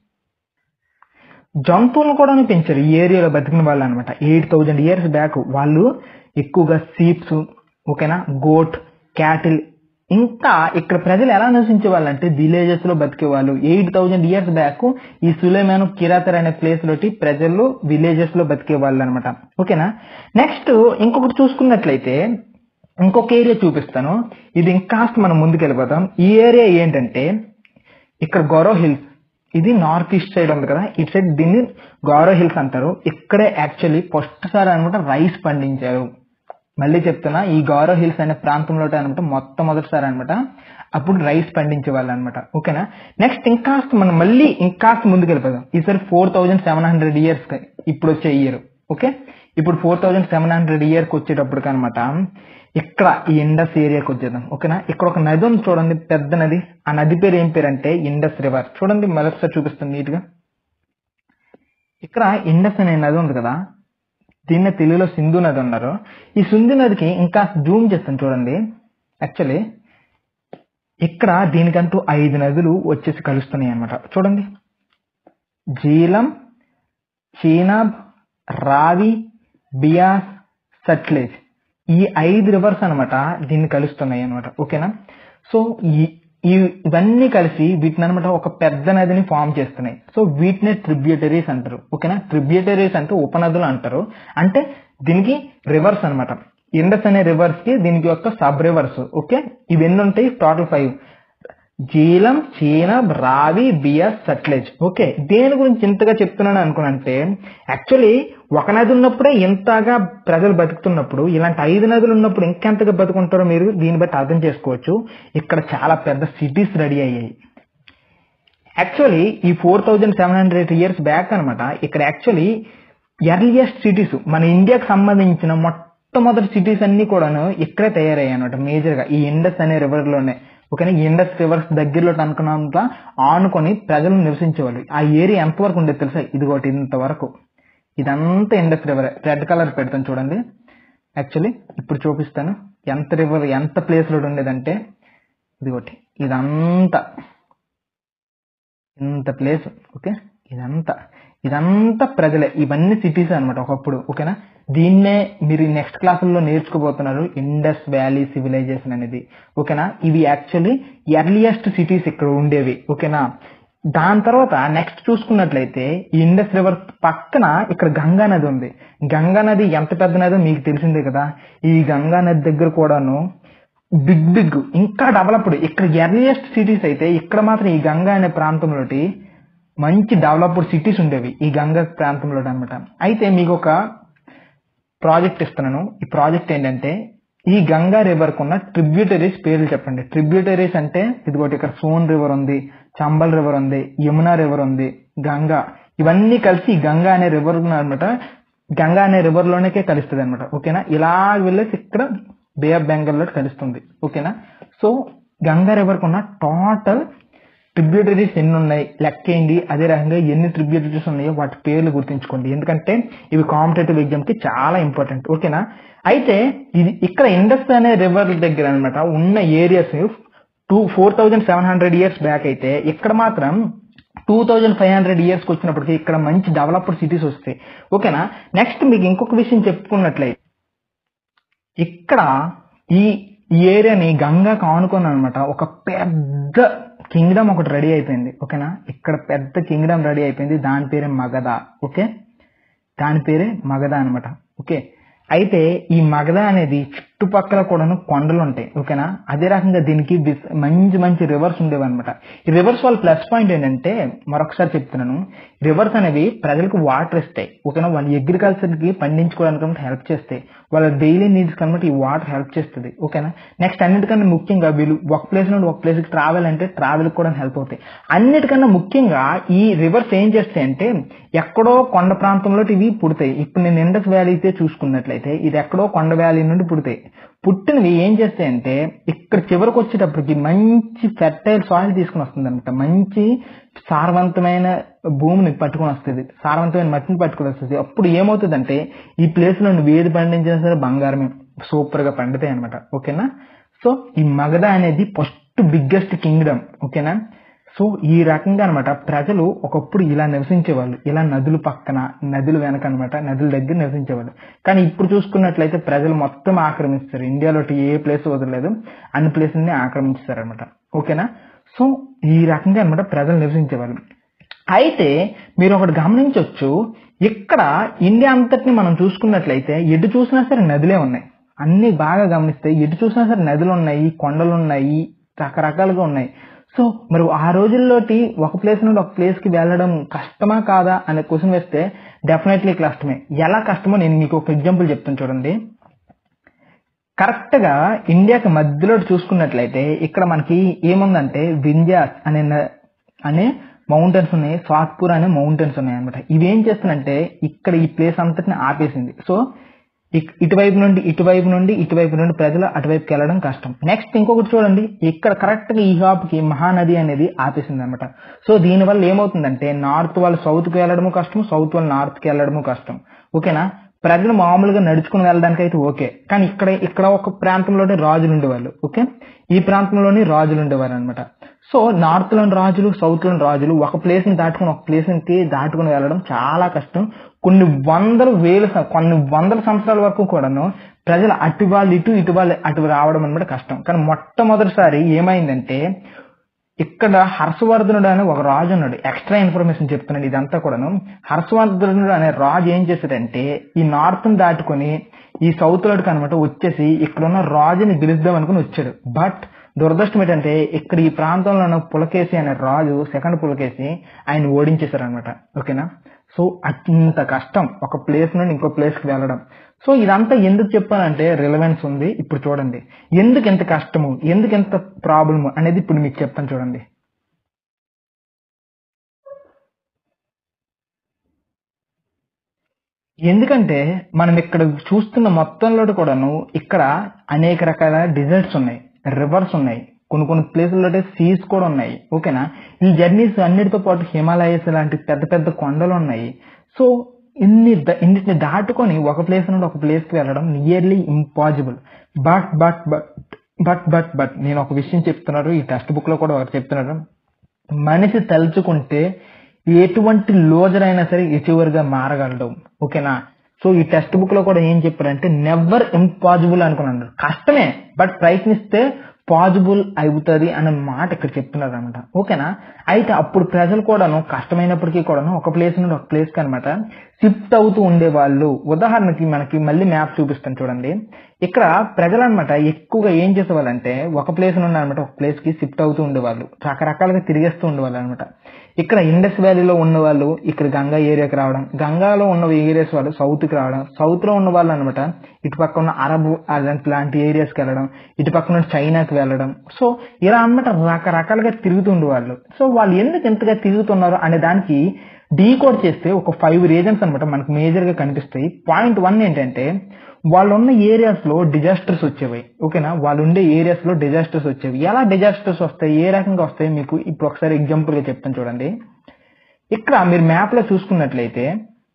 జంతువులను కూడా పెంచారు ఈ ఏరియాలో బతికిన వాళ్ళు అనమాట ఎయిట్ థౌజండ్ ఇయర్స్ బ్యాక్ వాళ్ళు ఎక్కువగా సీప్స్ ఓకేనా గోట్ క్యాటిల్ ఇంకా ఇక్కడ ప్రజలు ఎలా నివసించే వాళ్ళంటే విలేజెస్ లో బతికే వాళ్ళు ఎయిట్ థౌజండ్ ఇయర్స్ బ్యాక్ ఈ సులేమాను కిరాతర్ అనే ప్లేస్ లోటి ప్రజలు విలేజెస్ లో బతికే వాళ్ళు అనమాట ఓకేనా నెక్స్ట్ ఇంకొకటి చూసుకున్నట్లయితే ఇంకొక ఏరియా చూపిస్తాను ఇది ఇంకాస్త మనం ముందుకు వెళ్ళిపోతాం ఈ ఏరియా ఏంటంటే ఇక్కడ గౌరవ్ హిల్స్ ఇది నార్త్ ఈస్ట్ సైడ్ ఉంది కదా ఇటు సైడ్ దీన్ని గౌరవ్ హిల్స్ అంటారు ఇక్కడే యాక్చువల్లీ ఫస్ట్ సారి అనమాట రైస్ పండించారు మళ్ళీ చెప్తున్నా ఈ గౌరవ్ హిల్స్ అనే ప్రాంతంలో అనమాట మొట్టమొదటిసారి అనమాట అప్పుడు రైస్ పండించే వాళ్ళు అనమాట ఓకేనా నెక్స్ట్ ఇంకాస్త మనం మళ్ళీ ఇంకాస్త ముందుకు వెళ్ళిపోదాం ఈసారి four thousand seven hundred years ఇప్పుడు వచ్చే ఇయర్ ఓకే ఇప్పుడు ఫోర్ థౌజండ్ సెవెన్ హండ్రెడ్ ఇయర్కి వచ్చేటప్పటికి అనమాట ఇక్కడ ఈ ఇండస్ ఏరియాకి వచ్చేద్దాం ఓకేనా ఇక్కడ ఒక నది ఉంది చూడండి పెద్ద నది ఆ నది పేరు ఏం పేరు అంటే ఇండస్ రివర్ చూడండి మరొకసారి చూపిస్తాను నీట్ గా ఇక్కడ ఇండస్ అనే నది ఉంది కదా దీన్ని తెలుగులో సింధు నది అన్నారు ఈ సింధు నదికి ఇంకా జూమ్ చేస్తాను చూడండి యాక్చువల్లీ ఇక్కడ దీనికంటూ ఐదు నదులు వచ్చేసి కలుస్తున్నాయి అన్నమాట చూడండి జీలం చీనాబ్ రావి బియాస్ సట్లేజ్ ఈ ఐదు రివర్స్ అనమాట దీన్ని కలుస్తున్నాయి అనమాట ఓకేనా సో ఈ ఈ- ఇవన్నీ కలిసి వీటిని అనమాట ఒక పెద్ద నదిని ఫామ్ చేస్తున్నాయి సో వీటినే ట్రిబ్యూటరీస్ అంటారు ఓకేనా ట్రిబ్యూటరీస్ అంటే ఉపనదులు అంటారు అంటే దీనికి రివర్స్ అన్నమాట ఇండస్ అనే రివర్స్ కి దీనికి యొక్క సబ్ రివర్స్ ఓకే ఇవన్నీ ఉంటాయి టోటల్ ఫైవ్ జీలం చీనబ్ రావి బియస్ సట్లెజ్ ఓకే దేని గురించి ఇంతగా చెప్తున్నాను అనుకున్నంటే యాక్చువల్లీ ఒక నది ఉన్నప్పుడే ఇంతగా ప్రజలు బతుకుతున్నప్పుడు ఇలాంటి ఐదు నదులు ఉన్నప్పుడు ఇంకెంతగా బతుకుంటారో మీరు దీన్ని బట్టి అర్థం చేసుకోవచ్చు ఇక్కడ చాలా పెద్ద సిటీస్ రెడీ అయ్యాయి యాక్చువల్లీ ఈ four thousand seven hundred years back అనమాట ఇక్కడ యాక్చువల్లీ ఎర్లియస్ట్ సిటీస్ మన ఇండియాకి సంబంధించిన మొట్టమొదటి సిటీస్ అన్ని కూడాను ఇక్కడే తయారయ్యాయి అనమాట మేజర్ గా ఈ ఇండస్ అనే రివర్ లోనే ఓకేనా ఈ ఇండస్ రివర్స్ దగ్గరలో అనుకున్నంత ఆనుకొని ప్రజలు నివసించేవాళ్ళు ఆ ఏరియా ఎంతవరకు ఉండేది తెలుసా ఇదిగోటి ఇంతవరకు ఇదంతా ఇండస్ రివర్ రెడ్ కలర్ పెడతాను చూడండి యాక్చువల్లీ ఇప్పుడు చూపిస్తాను ఎంత రివర్ ఎంత ప్లేస్ లో ఉండేదంటే ఇదిగోటి ఇదంతా ఇంత ప్లేస్ ఓకే ఇదంతా ఇదంతా ప్రజలే ఇవన్నీ సిటీస్ అన్నమాట ఒకప్పుడు ఓకేనా దీన్నే మీరు నెక్స్ట్ క్లాసుల్లో నేర్చుకోబోతున్నారు ఇండస్ వ్యాలీ సివిలైజేషన్ అనేది ఓకేనా ఇవి యాక్చువల్లీ ఎర్లియస్ట్ సిటీస్ ఇక్కడ ఉండేవి ఓకేనా దాని తర్వాత నెక్స్ట్ చూసుకున్నట్లయితే ఈ ఇండస్ రివర్ పక్కన ఇక్కడ గంగా నది ఉంది గంగా నది ఎంత పెద్ద నదో మీకు తెలిసిందే కదా ఈ గంగా నది దగ్గర కూడాను బిగ్ బిగ్ ఇంకా డెవలప్డ్ ఇక్కడ ఎర్లియస్ట్ సిటీస్ అయితే ఇక్కడ మాత్రం ఈ గంగా అనే ప్రాంతంలోటి మంచి డెవలప్డ్ సిటీస్ ఉండేవి ఈ గంగా ప్రాంతంలో అనమాట అయితే మీకు ఒక ప్రాజెక్ట్ ఇస్తున్నాను ఈ ప్రాజెక్ట్ ఏంటంటే ఈ గంగా రివర్ కున్న ట్రిబ్యూటరీస్ పేర్లు చెప్పండి ట్రిబ్యూటరీస్ అంటే ఇదిగోటి ఇక్కడ సోన్ రివర్ ఉంది చంబల్ రివర్ ఉంది యమునా రివర్ ఉంది గంగా ఇవన్నీ కలిసి ఈ గంగా అనే రివర్ అనమాట గంగా అనే రివర్ లోనే కలుస్తుంది అనమాట ఓకేనా ఇలా వెళ్ళేసి ఇక్కడ బే ఆఫ్ బెంగాల్ లో కలుస్తుంది ఓకేనా సో గంగా రివర్ కున్న టోటల్ ట్రిబ్యూటరీస్ ఎన్ని ఉన్నాయి లెక్కేయండి అదే రకంగా ఎన్ని ట్రిబ్యూటరీస్ ఉన్నాయో వాటి పేర్లు గుర్తుంచుకోండి ఎందుకంటే ఇవి కాంపిటేటివ్ ఎగ్జామ్ కి చాలా ఇంపార్టెంట్ ఓకేనా అయితే ఇది ఇక్కడ ఇండస్ అనే రివర్ దగ్గర అనమాట ఉన్న areas to four thousand seven hundred years back అయితే ఇక్కడ మాత్రం టూ థౌజండ్ ఫైవ్ హండ్రెడ్ ఇయర్స్కి వచ్చినప్పటికీ ఇక్కడ మంచి డెవలప్డ్ సిటీస్ వస్తాయి ఓకేనా నెక్స్ట్ మీకు ఇంకొక విషయం చెప్పుకున్నట్లయితే ఇక్కడ ఈ ఈ ఏరియాని గంగాకు ఆనుకొని అనమాట ఒక పెద్ద కింగ్డమ్ ఒకటి రెడీ అయిపోయింది ఓకేనా ఇక్కడ పెద్ద కింగ్డమ్ రెడీ అయిపోయింది దాని పేరే మగధ ఓకే దాని పేరే మగధ అనమాట ఓకే అయితే ఈ మగధ అనేది చుట్టుపక్కల కూడాను కొండలు ఉంటాయి ఓకేనా అదే రకంగా దీనికి బిస్- మంచి మంచి రివర్స్ ఉండేవి అనమాట ఈ రివర్స్ వాళ్ళ ప్లస్ పాయింట్ ఏంటంటే మరొకసారి చెప్తున్నాను రివర్స్ అనేవి ప్రజలకు వాటర్ ఇస్తాయి ఓకేనా వాళ్ళ అగ్రికల్చర్ కి పండించుకోవడానికి హెల్ప్ చేస్తాయి వాళ్ళ డైలీ నీడ్స్ కనమాట ఈ వాటర్ హెల్ప్ చేస్తుంది ఓకేనా నెక్స్ట్ అన్నిటికన్నా ముఖ్యంగా వీళ్ళు ఒక ప్లేస్ నుండి ఒక ప్లేస్ కి ట్రావెల్ అంటే ట్రావెల్ కూడా హెల్ప్ అవుతాయి అన్నిటికన్నా ముఖ్యంగా ఈ రివర్స్ ఏం చేస్తాయి అంటే ఎక్కడో కొండ ప్రాంతంలో ఇవి పుడతాయి ఇప్పుడు నేను ఇండస్ వ్యాలీ అయితే చూసుకున్నట్లయితే ఇది ఎక్కడో కొండ వ్యాలీ నుండి పుడతాయి పుట్టినవి ఏం చేస్తాయంటే ఇక్కడ చివరికి వచ్చేటప్పటికి మంచి ఫెర్టైల్ సాయిల్ తీసుకుని వస్తుంది అనమాట మంచి సారవంతమైన భూమిని పట్టుకొని వస్తుంది సారవంతమైన మట్టిని పట్టుకొని వస్తుంది అప్పుడు ఏమవుతుందంటే ఈ ప్లేస్ లో నువ్వు ఏది పండించినా సరే బంగారమే సూపర్ గా పండుతాయి అనమాట ఓకేనా సో ఈ మగధ అనేది ఫస్ట్ బిగ్గెస్ట్ కింగ్డమ్ ఓకేనా సో ఈ రకంగా అనమాట ప్రజలు ఒకప్పుడు ఇలా నివసించేవాళ్ళు ఇలా నదుల పక్కన నదుల వెనక అనమాట నదుల దగ్గర నివసించేవాళ్ళు కానీ ఇప్పుడు చూసుకున్నట్లయితే ప్రజలు మొత్తం ఆక్రమిస్తారు ఇండియాలో ఏ ప్లేస్ వదలలేదు అన్ని ప్లేసుల్ని ఆక్రమించారు అనమాట ఓకేనా సో ఈ రకంగా అనమాట ప్రజలు నివసించేవాళ్ళు అయితే మీరు ఒకటి గమనించవచ్చు ఇక్కడ ఇండియా అంతటిని మనం చూసుకున్నట్లయితే ఎటు చూసినా సరే నదులే ఉన్నాయి అన్ని బాగా గమనిస్తే ఎటు చూసినా సరే నదులు ఉన్నాయి కొండలు ఉన్నాయి రకరకాలుగా ఉన్నాయి సో మరి ఆ రోజుల్లోటి ఒక ప్లేస్ నుండి ఒక ప్లేస్ కి వెళ్ళడం కష్టమా కాదా అనే క్వశ్చన్ వేస్తే డెఫినెట్లీ కష్టమే ఎలా కష్టమో నేను మీకు ఒక ఎగ్జాంపుల్ చెప్తాను చూడండి కరెక్ట్ గా ఇండియాకి మధ్యలో చూసుకున్నట్లయితే ఇక్కడ మనకి ఏముందంటే వింధ్యాస్ అనే న- అనే మౌంటైన్స్ ఉన్నాయి సాత్పూర్ అనే మౌంటైన్స్ ఉన్నాయి అనమాట ఇవి ఏం చేస్తుందంటే ఇక్కడ ఈ ప్లేస్ అంతటిని ఆపేసింది సో ఇక్- ఇటువైపు నుండి ఇటువైపు నుండి ఇటువైపు నుండి ప్రజలు అటువైపుకి వెళ్ళడం కష్టం నెక్స్ట్ ఇంకొకటి చూడండి ఇక్కడ కరెక్ట్ గా ఈ హాప్ కి మహానది అనేది ఆపేసింది అనమాట సో దీని వల్ల ఏమవుతుందంటే నార్త్ వాళ్ళు సౌత్ కి వెళ్ళడము కష్టం సౌత్ వాళ్ళు నార్త్ కి వెళ్ళడము కష్టం ఓకేనా ప్రజలు మామూలుగా నడుచుకుని వెళ్ళడానికి అయితే ఓకే కానీ ఇక్కడ ఇక్కడ ఒక ప్రాంతంలోనే రాజులు ఉండేవాళ్ళు ఓకే ఈ ప్రాంతంలోని రాజులు ఉండేవారు అనమాట సో నార్త్ లోని రాజులు సౌత్ లోని రాజులు ఒక ప్లేస్ ని దాటుకుని ఒక ప్లేస్ కి దాటుకుని వెళ్ళడం చాలా కష్టం కొన్ని వందల వేల సం- కొన్ని వందల సంవత్సరాల వరకు కూడాను ప్రజలు అటు వాళ్ళు ఇటు ఇటు వాళ్ళు అటు రావడం అనమాట కష్టం కానీ మొట్టమొదటిసారి ఏమైందంటే ఇక్కడ హర్షవర్ధనుడు అనే ఒక రాజు ఉన్నాడు ఎక్స్ట్రా ఇన్ఫర్మేషన్ చెప్తున్నాడు ఇదంతా కూడాను హర్షవర్ధనుడు అనే రాజు ఏం చేశాడంటే ఈ నార్త్ ని దాటుకొని ఈ సౌత్ లోకి అనమాట వచ్చేసి ఇక్కడ ఉన్న రాజుని గెలుద్దాం అనుకుని వచ్చాడు బట్ దురదృష్టం ఏంటంటే ఇక్కడ ఈ ప్రాంతంలో ఉన్న పులకేసి అనే రాజు సెకండ్ పులకేసి ఆయన ఓడించేశారు అనమాట ఓకేనా సో అంత కష్టం ఒక ప్లేస్ నుండి ఇంకో ప్లేస్ కి వెళ్ళడం సో ఇదంతా ఎందుకు చెప్పానంటే రిలవెన్స్ ఉంది ఇప్పుడు చూడండి ఎందుకు ఎంత కష్టము ఎందుకు ఎంత ప్రాబ్లము అనేది ఇప్పుడు మీకు చెప్తాను చూడండి ఎందుకంటే మనం ఇక్కడ చూస్తున్న మొత్తంలో కూడాను ఇక్కడ అనేక రకాల డిజర్ట్స్ ఉన్నాయి రివర్స్ ఉన్నాయి కొన్ని కొన్ని ప్లేసుల్లో సీస్ కూడా ఉన్నాయి ఓకేనా ఈ జర్నీస్ అన్నిటితో పాటు హిమాలయస్ లాంటి పెద్ద పెద్ద కొండలు ఉన్నాయి సో ఇన్ని ద- ఇన్నిటిని దాటుకొని ఒక ప్లేస్ నుండి ఒక ప్లేస్ కి వెళ్ళడం nearly impossible but but but but but but నేను ఒక విషయం చెప్తున్నారు ఈ టెక్స్ట్ బుక్ లో కూడా ఒకటి చెప్తున్నారు మనిషి తలుచుకుంటే ఎటువంటి లోజర్ అయినా సరే ఎచివర్ గా మారగలడు ఓకేనా సో ఈ టెక్స్ట్ బుక్ లో కూడా ఏం చెప్పారంటే నెవర్ ఇంపాసిబుల్ అనుకున్నాడు కష్టమే బట్ ప్రయత్నిస్తే పాసిబుల్ అవుతుంది అనే మాట ఇక్కడ చెప్తున్నారు అనమాట ఓకేనా అయితే అప్పుడు ప్రజలు కూడాను కష్టమైనప్పటికీ కూడాను ఒక ప్లేస్ నుండి ఒక ప్లేస్ కి అనమాట షిఫ్ట్ అవుతూ ఉండేవాళ్ళు ఉదాహరణకి మనకి మళ్ళీ మ్యాప్ చూపిస్తాను చూడండి ఇక్కడ ప్రజలు అనమాట ఎక్కువగా ఏం చేసేవాళ్ళంటే ఒక ప్లేస్ నుండి అనమాట ఒక ప్లేస్ కి షిఫ్ట్ అవుతూ ఉండేవాళ్ళు రకరకాలుగా తిరిగేస్తూ ఉండేవాళ్ళు అనమాట ఇక్కడ ఇండస్ వ్యాలీలో ఉన్న వాళ్ళు ఇక్కడ గంగా ఏరియాకి రావడం గంగాలో ఉన్న ఏరియాస్ వాళ్ళు సౌత్ కి రావడం సౌత్ లో ఉన్న వాళ్ళు అనమాట ఇటు పక్క ఉన్న అరబ్ అలాంటి లాంటి ఏరియాస్కి వెళ్ళడం ఇటు పక్క ఉన్న చైనాకి వెళ్ళడం సో ఇలా అన్నమాట రకరకాలుగా తిరుగుతూ ఉండేవాళ్ళు సో వాళ్ళు ఎందుకు ఎంతగా తిరుగుతున్నారు అనే దానికి డీకోడ్ చేస్తే ఒక ఫైవ్ రీజన్స్ అనమాట మనకు మేజర్ గా కనిపిస్తాయి పాయింట్ వన్ ఏంటంటే వాళ్ళు ఉన్న ఏరియాస్ లో డిజాస్టర్స్ వచ్చేవి ఓకేనా వాళ్ళు ఉండే ఏరియాస్ లో డిజాస్టర్స్ వచ్చేవి ఎలా డిజాస్టర్స్ వస్తాయి ఏ రకంగా వస్తాయి మీకు ఇప్పుడు ఒకసారి ఎగ్జాంపుల్ గా చెప్తాను చూడండి ఇక్కడ మీరు మ్యాప్ లో చూసుకున్నట్లయితే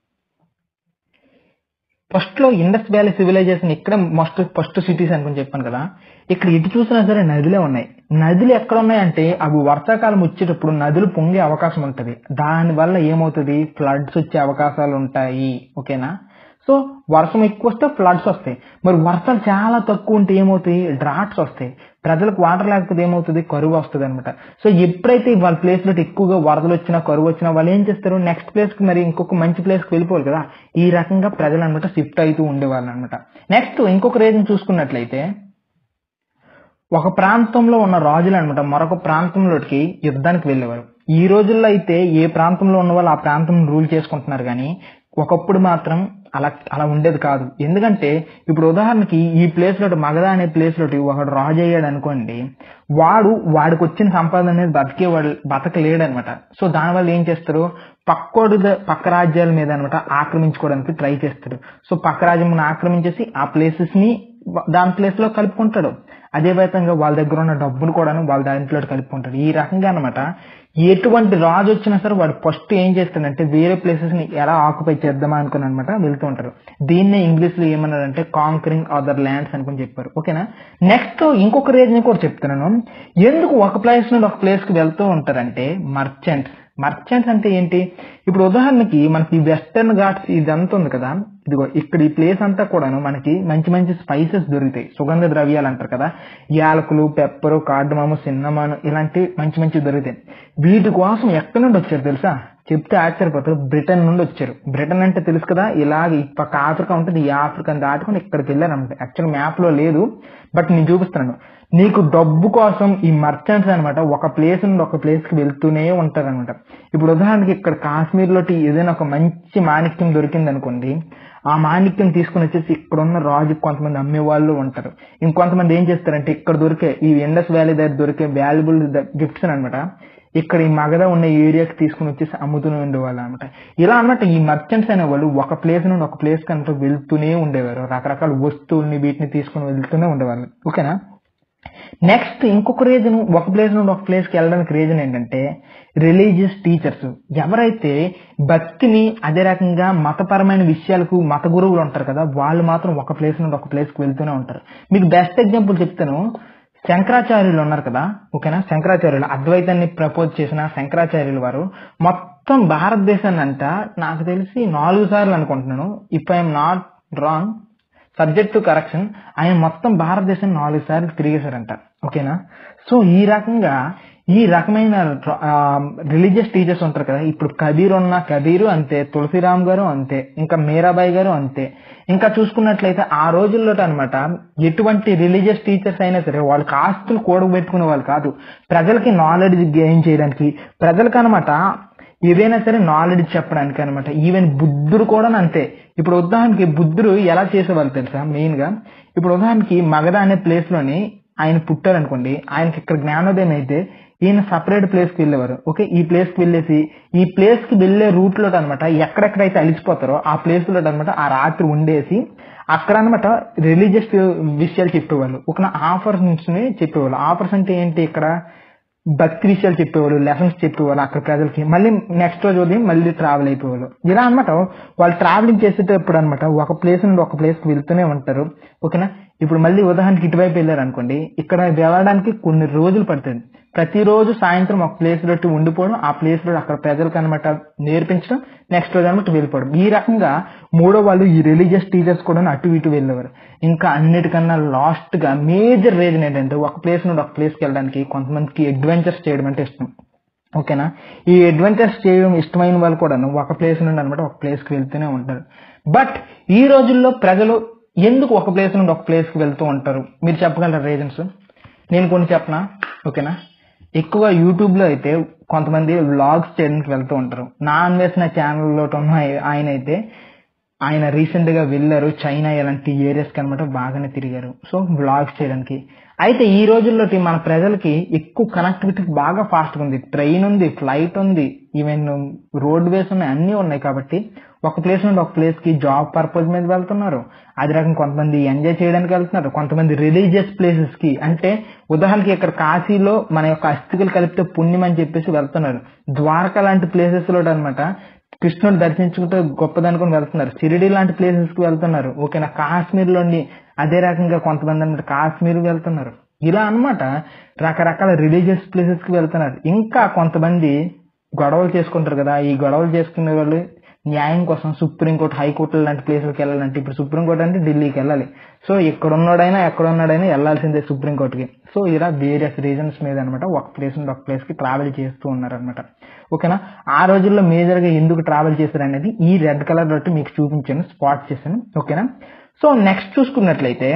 ఫస్ట్ లో ఇండస్ వ్యాలీ సివిలైజేషన్ ఇక్కడ మస్ట్ ఫస్ట్ సిటీస్ అనుకుని చెప్పాను కదా ఇక్కడ ఇటు చూసినా సరే నదులే ఉన్నాయి నదులు ఎక్కడ ఉన్నాయంటే అవి వర్షాకాలం వచ్చేటప్పుడు నదులు పొంగే అవకాశం ఉంటది దాని వల్ల ఏమవుతుంది ఫ్లడ్స్ వచ్చే అవకాశాలు ఉంటాయి ఓకేనా సో వర్షం ఎక్కువ వస్తే ఫ్లడ్స్ వస్తాయి మరి వర్షాలు చాలా తక్కువ ఉంటే ఏమవుతాయి డ్రాట్స్ వస్తాయి ప్రజలకు వాటర్ లేకపోతే ఏమవుతుంది కరువు వస్తుంది అనమాట సో ఎప్పుడైతే వాళ్ళ ప్లేస్ లో ఎక్కువగా వరదలు వచ్చినా కరువు వచ్చినా వాళ్ళు ఏం చేస్తారు నెక్స్ట్ ప్లేస్ కి మరి ఇంకొక మంచి ప్లేస్ కి వెళ్ళిపోవాలి కదా ఈ రకంగా ప్రజలు అనమాట షిఫ్ట్ అవుతూ ఉండేవాళ్ళు అనమాట నెక్స్ట్ ఇంకొక రీజన్ చూసుకున్నట్లయితే ఒక ప్రాంతంలో ఉన్న రాజులు అనమాట మరొక ప్రాంతంలోకి యుద్ధానికి వెళ్ళేవారు ఈ రోజుల్లో అయితే ఏ ప్రాంతంలో ఉన్న వాళ్ళు ఆ ప్రాంతం రూల్ చేసుకుంటున్నారు కానీ ఒకప్పుడు మాత్రం అలా అలా ఉండేది కాదు ఎందుకంటే ఇప్పుడు ఉదాహరణకి ఈ ప్లేస్ లోటి మగధ అనే ప్లేస్ లోటి ఒకడు రాజు అయ్యాడు అనుకోండి వాడు వాడికి వచ్చిన సంపాదన అనేది బతికే వాడు బతకలేడు అనమాట సో దానివల్ల ఏం చేస్తారు పక్కోడు ద- పక్క రాజ్యాల మీద అనమాట ఆక్రమించుకోవడానికి ట్రై చేస్తాడు సో పక్క రాజ్యం ఆక్రమించేసి ఆ ప్లేసెస్ ని వా- దాని ప్లేస్ లో కలుపుకుంటాడు అదే విధంగా వాళ్ళ దగ్గర ఉన్న డబ్బును కూడా వాళ్ళ దాంట్లో కలుపుకుంటాడు ఈ రకంగా అనమాట ఎటువంటి రాజు వచ్చినా సరే వాడు ఫస్ట్ ఏం చేస్తాడంటే వేరే ప్లేసెస్ ని ఎలా ఆక్యుపై చేద్దామా అనుకుని అనమాట వెళ్తూ ఉంటారు దీన్నే ఇంగ్లీష్ లో ఏమన్నారంటే కాంకరింగ్ అదర్ ల్యాండ్స్ అనుకుని చెప్పారు ఓకేనా నెక్స్ట్ ఇంకొక రీజన్ కూడా చెప్తున్నాను ఎందుకు ఒక ప్లేస్ నుండి ఒక ప్లేస్ కి వెళ్తూ ఉంటారంటే మర్చెంట్స్ మర్చెంట్స్ అంటే ఏంటి ఇప్పుడు ఉదాహరణకి మనకి వెస్టర్న్ ఘాట్స్ ఇదంతా ఉంది కదా ఇదిగో ఇక్కడ ఈ ప్లేస్ అంతా కూడాను మనకి మంచి మంచి స్పైసెస్ దొరుకుతాయి సుగంధ ద్రవ్యాలు అంటారు కదా యాలకులు పెప్పరు కార్డమము సిన్నమాను ఇలాంటి మంచి మంచి దొరుకుతాయి వీటి కోసం ఎక్కడి నుండి వచ్చారు తెలుసా చెప్తే ఆశ్చర్యపోతారు బ్రిటన్ నుండి వచ్చారు బ్రిటన్ అంటే తెలుసు కదా ఇలాగ ఈ పక్క ఆఫ్రికా ఉంటుంది ఈ ఆఫ్రికాని దాటుకొని ఇక్కడికి వెళ్ళారు అనమాట యాక్చువల్ మ్యాప్ లో లేదు బట్ నేను చూపిస్తున్నాను నీకు డబ్బు కోసం ఈ మర్చెంట్స్ అన్నమాట ఒక ప్లేస్ నుండి ఒక ప్లేస్ కి వెళ్తూనే ఉంటారు అనమాట ఇప్పుడు ఉదాహరణకి ఇక్కడ కాశ్మీర్ లో ఏదైనా ఒక మంచి మాణిక్యం దొరికింది అనుకోండి ఆ మాణిక్యం తీసుకుని వచ్చేసి ఇక్కడ ఉన్న రాజుకి కొంతమంది అమ్మే వాళ్ళు ఉంటారు ఇంకొంతమంది ఏం చేస్తారంటే ఇక్కడ దొరికే ఈ ఇండస్ వ్యాలీ దగ్గర దొరికే వాల్యుబుల్ గిఫ్ట్స్ అనమాట ఇక్కడ ఈ మగధ ఉన్న ఏరియాకి తీసుకుని వచ్చేసి అమ్ముతూనే ఉండేవాళ్ళు అనమాట ఇలా అన్నమాట ఈ మర్చెంట్స్ అనే వాళ్ళు ఒక ప్లేస్ నుండి ఒక ప్లేస్ కనుక వెళ్తూనే ఉండేవారు రకరకాల వస్తువుల్ని వీటిని తీసుకుని వెళ్తూనే ఉండేవాళ్ళు ఓకేనా నెక్స్ట్ ఇంకొక రీజన్ ఒక ప్లేస్ నుండి ఒక ప్లేస్కి వెళ్ళడానికి రీజన్ ఏంటంటే రిలీజియస్ టీచర్స్ ఎవరైతే భక్తిని అదే రకంగా మతపరమైన విషయాలకు మత గురువులు ఉంటారు కదా వాళ్ళు మాత్రం ఒక ప్లేస్ నుండి ఒక ప్లేస్కి వెళ్తూనే ఉంటారు మీకు బెస్ట్ ఎగ్జాంపుల్ చెప్తాను శంకరాచార్యులు ఉన్నారు కదా ఓకేనా శంకరాచార్యులు అద్వైతాన్ని ప్రపోజ్ చేసిన శంకరాచార్యులు వారు మొత్తం భారతదేశాన్ని అంట నాకు తెలిసి నాలుగు సార్లు అనుకుంటున్నాను if I'm not wrong subject to correction ఆయన మొత్తం భారతదేశం నాలుగు సార్లు తిరిగేశారంట ఓకేనా సో ఈ రకంగా ఈ రకమైన రిలీజియస్ టీచర్స్ ఉంటారు కదా ఇప్పుడు కబీర్ ఉన్న కబీరు అంతే తులసిరామ్ గారు అంతే ఇంకా మీరాబాయి గారు అంతే ఇంకా చూసుకున్నట్లయితే ఆ రోజుల్లో అనమాట ఎటువంటి రిలీజియస్ టీచర్స్ అయినా సరే వాళ్ళకి ఆస్తులు కూడబెట్టుకునే వాళ్ళు కాదు ప్రజలకి నాలెడ్జ్ గెయిన్ చేయడానికి ప్రజలకు అనమాట ఏదైనా సరే నాలెడ్జ్ చెప్పడానికి అనమాట ఈవెన్ బుద్ధుడు కూడా అంతే ఇప్పుడు ఉదాహరణకి బుద్ధుడు ఎలా చేసేవాళ్ళు తెలుసా మెయిన్ గా ఇప్పుడు ఉదాహరణకి మగధ అనే ప్లేస్ లోని ఆయన పుట్టారనుకోండి ఆయనకి ఇక్కడ జ్ఞానోదయం అయితే ఈయన సపరేట్ ప్లేస్ కి వెళ్ళేవారు ఓకే ఈ ప్లేస్ కి వెళ్ళేసి ఈ ప్లేస్ కి వెళ్ళే రూట్ లో అనమాట ఎక్కడెక్కడైతే అలిసిపోతారో ఆ ప్లేస్ లో అనమాట ఆ రాత్రి ఉండేసి అక్కడ అనమాట రిలీజియస్ విషయాలు చెప్పేవాళ్ళు ఒక ఆఫర్స్ ని చెప్పేవాళ్ళు ఆఫర్స్ అంటే ఏంటి ఇక్కడ భక్తి విషయాలు చెప్పేవాళ్ళు లెసన్స్ చెప్పేవాళ్ళు అక్కడ ప్రజలకి మళ్ళీ నెక్స్ట్ రోజు ఉదయం మళ్ళీ ట్రావెల్ అయిపోయేవాళ్ళు ఇలా అనమాట వాళ్ళు ట్రావెలింగ్ చేసేటప్పుడు అనమాట ఒక ప్లేస్ నుండి ఒక ప్లేస్ కి వెళ్తూనే ఉంటారు ఓకేనా ఇప్పుడు మళ్ళీ ఉదాహరణకి ఇటువైపు వెళ్ళారు అనుకోండి ఇక్కడ వెళ్ళడానికి కొన్ని రోజులు పడుతుంది ప్రతిరోజు సాయంత్రం ఒక ప్లేస్ లో ఉండిపోవడం ఆ ప్లేస్ లో అక్కడ ప్రజలకు అనమాట నేర్పించడం నెక్స్ట్ రోజు అనమాట వెళ్ళిపోవడం ఈ రకంగా మూడో వాళ్ళు ఈ రిలీజియస్ టీచర్స్ కూడా అటు ఇటు వెళ్ళేవారు ఇంకా అన్నిటికన్నా లాస్ట్ గా మేజర్ రీజన్ ఏంటంటే ఒక ప్లేస్ నుండి ఒక ప్లేస్కి వెళ్ళడానికి కొంతమందికి అడ్వెంచర్స్ చేయడం అంటే ఇష్టం ఓకేనా ఈ అడ్వెంచర్స్ చేయడం ఇష్టమైన వాళ్ళు కూడా ఒక ప్లేస్ నుండి అనమాట ఒక ప్లేస్ కి వెళ్తూనే ఉంటారు బట్ ఈ రోజుల్లో ప్రజలు ఎందుకు ఒక ప్లేస్ నుండి ఒక ప్లేస్ కి వెళ్తూ ఉంటారు మీరు చెప్పగలరా రీజన్స్ నేను కొన్ని చెప్పనా ఓకేనా ఎక్కువ యూట్యూబ్ లో అయితే కొంతమంది వ్లాగ్స్ చేయడానికి వెళ్తూ ఉంటారు నా అన్వేషణ ఛానల్లో ఉన్న ఆయన అయితే ఆయన రీసెంట్ గా వెళ్ళారు చైనా ఇలాంటి ఏరియాస్ కి అనమాట బాగానే తిరిగారు సో వ్లాగ్స్ చేయడానికి అయితే ఈ రోజుల్లో మన ప్రజలకి ఎక్కువ కనెక్టివిటీ బాగా ఫాస్ట్ గా ఉంది ట్రైన్ ఉంది ఫ్లైట్ ఉంది ఈవెన్ రోడ్ వేస్ ఉన్నాయి అన్ని ఉన్నాయి కాబట్టి ఒక ప్లేస్ నుండి ఒక ప్లేస్ కి జాబ్ పర్పస్ మీద వెళ్తున్నారు అది రకం కొంతమంది ఎంజాయ్ చేయడానికి వెళ్తున్నారు కొంతమంది రిలీజియస్ ప్లేసెస్ కి అంటే ఉదాహరణకి ఇక్కడ కాశీలో మన యొక్క అస్థికలు కలిపితే పుణ్యం అని చెప్పేసి వెళ్తున్నారు ద్వారకా లాంటి ప్లేసెస్ లో అనమాట కృష్ణుడు దర్శించుకుంటే గొప్పదనుకుని వెళ్తున్నారు షిరిడి లాంటి ప్లేసెస్ కి వెళ్తున్నారు ఓకేనా కాశ్మీర్ లోని అదే రకంగా కొంతమంది అనమాట కాశ్మీర్ వెళ్తున్నారు ఇలా అన్నమాట రకరకాల రిలీజియస్ ప్లేసెస్ కి వెళ్తున్నారు ఇంకా కొంతమంది గొడవలు చేసుకుంటారు కదా ఈ గొడవలు చేసుకునే వాళ్ళు న్యాయం కోసం సుప్రీంకోర్టు హైకోర్టు లాంటి ప్లేసులకు వెళ్ళాలంటే ఇప్పుడు సుప్రీంకోర్టు అంటే ఢిల్లీకి వెళ్ళాలి సో ఇక్కడ ఉన్నాడైనా ఎక్కడ ఉన్నాడైనా వెళ్ళాల్సిందే సుప్రీంకోర్టుకి సో ఇలా వేరియస్ రీజన్స్ మీద అనమాట ఒక ప్లేస్ నుండి ఒక ప్లేస్ కి ట్రావెల్ చేస్తూ ఉన్నారనమాట ఓకేనా ఆ రోజుల్లో మేజర్ గా ఎందుకు ట్రావెల్ చేశారు అనేది ఈ రెడ్ కలర్ బట్టి మీకు చూపించాను స్పాట్ చేశాను ఓకేనా సో నెక్స్ట్ చూసుకున్నట్లయితే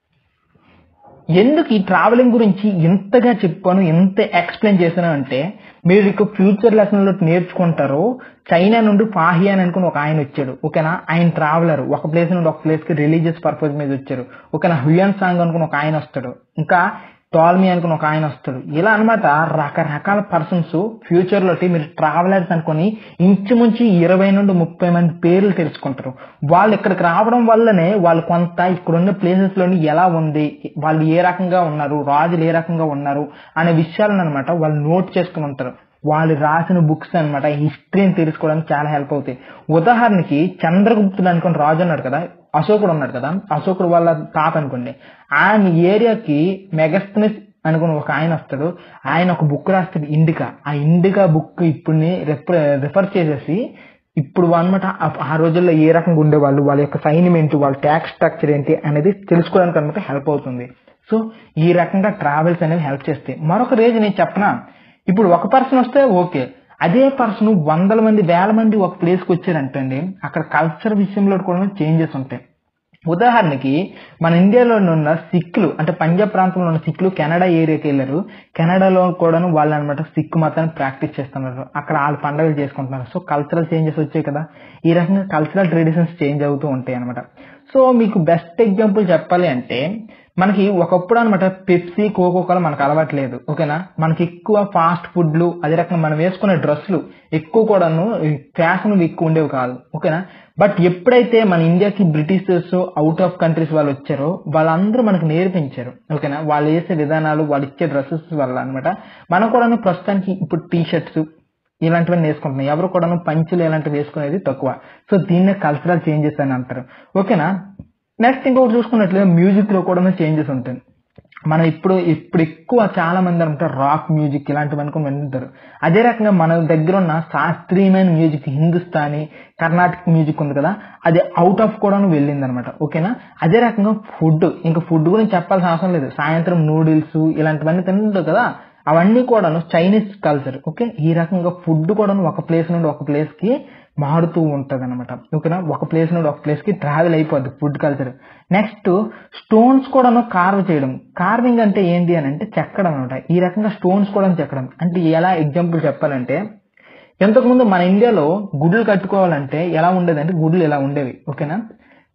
ఎందుకు ఈ ట్రావెలింగ్ గురించి ఇంతగా చెప్పాను ఎంత ఎక్స్ప్లెయిన్ చేశాను అంటే మీరు ఇక ఫ్యూచర్ లెసన్ లో నేర్చుకుంటారు చైనా నుండి ఫాహియాన్ అనుకుని ఒక ఆయన వచ్చాడు ఓకేనా ఆయన ట్రావెలర్ ఒక ప్లేస్ నుండి ఒక ప్లేస్ కి రిలీజియస్ పర్పస్ మీద వచ్చారు ఓకేనా హ్యూయన్ సాంగ్ అనుకుని ఒక ఆయన వస్తాడు ఇంకా టాల్మీ అనుకుని ఒక ఆయన వస్తాడు ఇలా అనమాట రకరకాల పర్సన్స్ ఫ్యూచర్ లో మీరు ట్రావెలర్స్ అనుకుని ఇంచుమించు ఇరవై నుండి ముప్పై మంది పేర్లు తెలుసుకుంటారు వాళ్ళు ఇక్కడికి రావడం వల్లనే వాళ్ళు కొంత ఇక్కడున్న ప్లేసెస్ లోని ఎలా ఉంది వాళ్ళు ఏ రకంగా ఉన్నారు రాజులు ఏ రకంగా ఉన్నారు అనే విషయాలను అనమాట వాళ్ళు నోట్ చేసుకుని ఉంటారు వాళ్ళు రాసిన బుక్స్ అనమాట హిస్టరీని తెలుసుకోవడానికి చాలా హెల్ప్ అవుతాయి ఉదాహరణకి చంద్రగుప్తుడు అనుకుని రాజు ఉన్నాడు కదా అశోకుడు ఉన్నాడు కదా అశోకుడు వాళ్ళ తాత అనుకోండి ఆయన ఏరియాకి మెగస్తనిస్ అనుకుని ఒక ఆయన వస్తాడు ఆయన ఒక బుక్ రాస్తాడు ఇండికా ఆ ఇండికా బుక్ ఇప్పుడు రిఫర్ చేసేసి ఇప్పుడు అనమాట ఆ రోజుల్లో ఏ రకంగా ఉండేవాళ్ళు వాళ్ళ యొక్క సైన్యం ఏంటి వాళ్ళ ట్యాక్స్ స్ట్రక్చర్ ఏంటి అనేది తెలుసుకోవడానికి అనమాట హెల్ప్ అవుతుంది సో ఈ రకంగా ట్రావెల్స్ అనేవి హెల్ప్ చేస్తాయి మరొక రీజన్ నేను చెప్పనా ఇప్పుడు ఒక పర్సన్ వస్తే ఓకే అదే పర్సన్ వందల మంది వేల మంది ఒక ప్లేస్కి వచ్చారంటండి అక్కడ కల్చర్ విషయంలో కూడా చేంజెస్ ఉంటాయి ఉదాహరణకి మన ఇండియాలో ఉన్న సిక్కులు అంటే పంజాబ్ ప్రాంతంలో ఉన్న సిక్కులు కెనడా ఏరియాకి వెళ్ళారు కెనడాలో కూడా వాళ్ళు అనమాట సిక్ మతాన్ని ప్రాక్టీస్ చేస్తున్నారు అక్కడ వాళ్ళ పండుగలు చేసుకుంటున్నారు సో కల్చరల్ చేంజెస్ వచ్చాయి కదా ఈ రకంగా కల్చరల్ ట్రెడిషన్స్ చేంజ్ అవుతూ ఉంటాయి అనమాట సో మీకు బెస్ట్ ఎగ్జాంపుల్ చెప్పాలి అంటే మనకి ఒకప్పుడు అనమాట పెప్సీ కోకో కోలా మనకు అలవాట్లేదు ఓకేనా మనకి ఎక్కువ ఫాస్ట్ ఫుడ్లు అదే రకంగా మనం వేసుకునే డ్రెస్సులు ఎక్కువ కూడాను ఫ్యాషన్ ఎక్కువ ఉండేవి కాదు ఓకేనా బట్ ఎప్పుడైతే మన ఇండియాకి బ్రిటిషర్స్ అవుట్ ఆఫ్ కంట్రీస్ వాళ్ళు వచ్చారో వాళ్ళందరూ మనకు నేర్పించారు ఓకేనా వాళ్ళు వేసే విధానాలు వాళ్ళు ఇచ్చే డ్రెస్సెస్ వల్ల అనమాట మనం కూడా ప్రస్తుతానికి ఇప్పుడు టీ షర్ట్స్ ఇలాంటివన్నీ వేసుకుంటున్నాం ఎవరు కూడా పంచులు ఇలాంటివి వేసుకునేది తక్కువ సో దీన్నే కల్చరల్ చేంజెస్ అని అంటారు ఓకేనా నెక్స్ట్ ఇంకొకటి చూసుకున్నట్లయితే మ్యూజిక్ లో కూడా చేంజెస్ ఉంటాయి మనం ఇప్పుడు ఇప్పుడు ఎక్కువ చాలా మంది అనుకుంటారు రాక్ మ్యూజిక్ ఇలాంటివి అనుకుని వింటుంటారు అదే రకంగా మన దగ్గర ఉన్న శాస్త్రీయమైన మ్యూజిక్ హిందుస్థానీ కర్ణాటక మ్యూజిక్ ఉంది కదా అది అవుట్ ఆఫ్ కూడా వెళ్ళింది అనమాట ఓకేనా అదే రకంగా ఫుడ్ ఇంకా ఫుడ్ గురించి చెప్పాల్సిన అవసరం లేదు సాయంత్రం నూడిల్స్ ఇలాంటివన్నీ తింటుంటారు కదా అవన్నీ కూడాను చైనీస్ కల్చర్ ఓకే ఈ రకంగా ఫుడ్ కూడాను ఒక ప్లేస్ నుండి ఒక ప్లేస్ కి మారుతూ ఉంటది అనమాట ఓకేనా ఒక ప్లేస్ నుండి ఒక ప్లేస్ కి ట్రావెల్ అయిపోద్ది ఫుడ్ కల్చర్ నెక్స్ట్ స్టోన్స్ కూడాను కార్వ్ చేయడం కార్వింగ్ అంటే ఏంటి అని అంటే చెక్కడం అనమాట ఈ రకంగా స్టోన్స్ కూడా చెక్కడం అంటే ఎలా ఎగ్జాంపుల్ చెప్పాలంటే ఇంతకుముందు మన ఇండియాలో గుడ్లు కట్టుకోవాలంటే ఎలా ఉండేది అంటే గుడ్లు ఇలా ఉండేవి ఓకేనా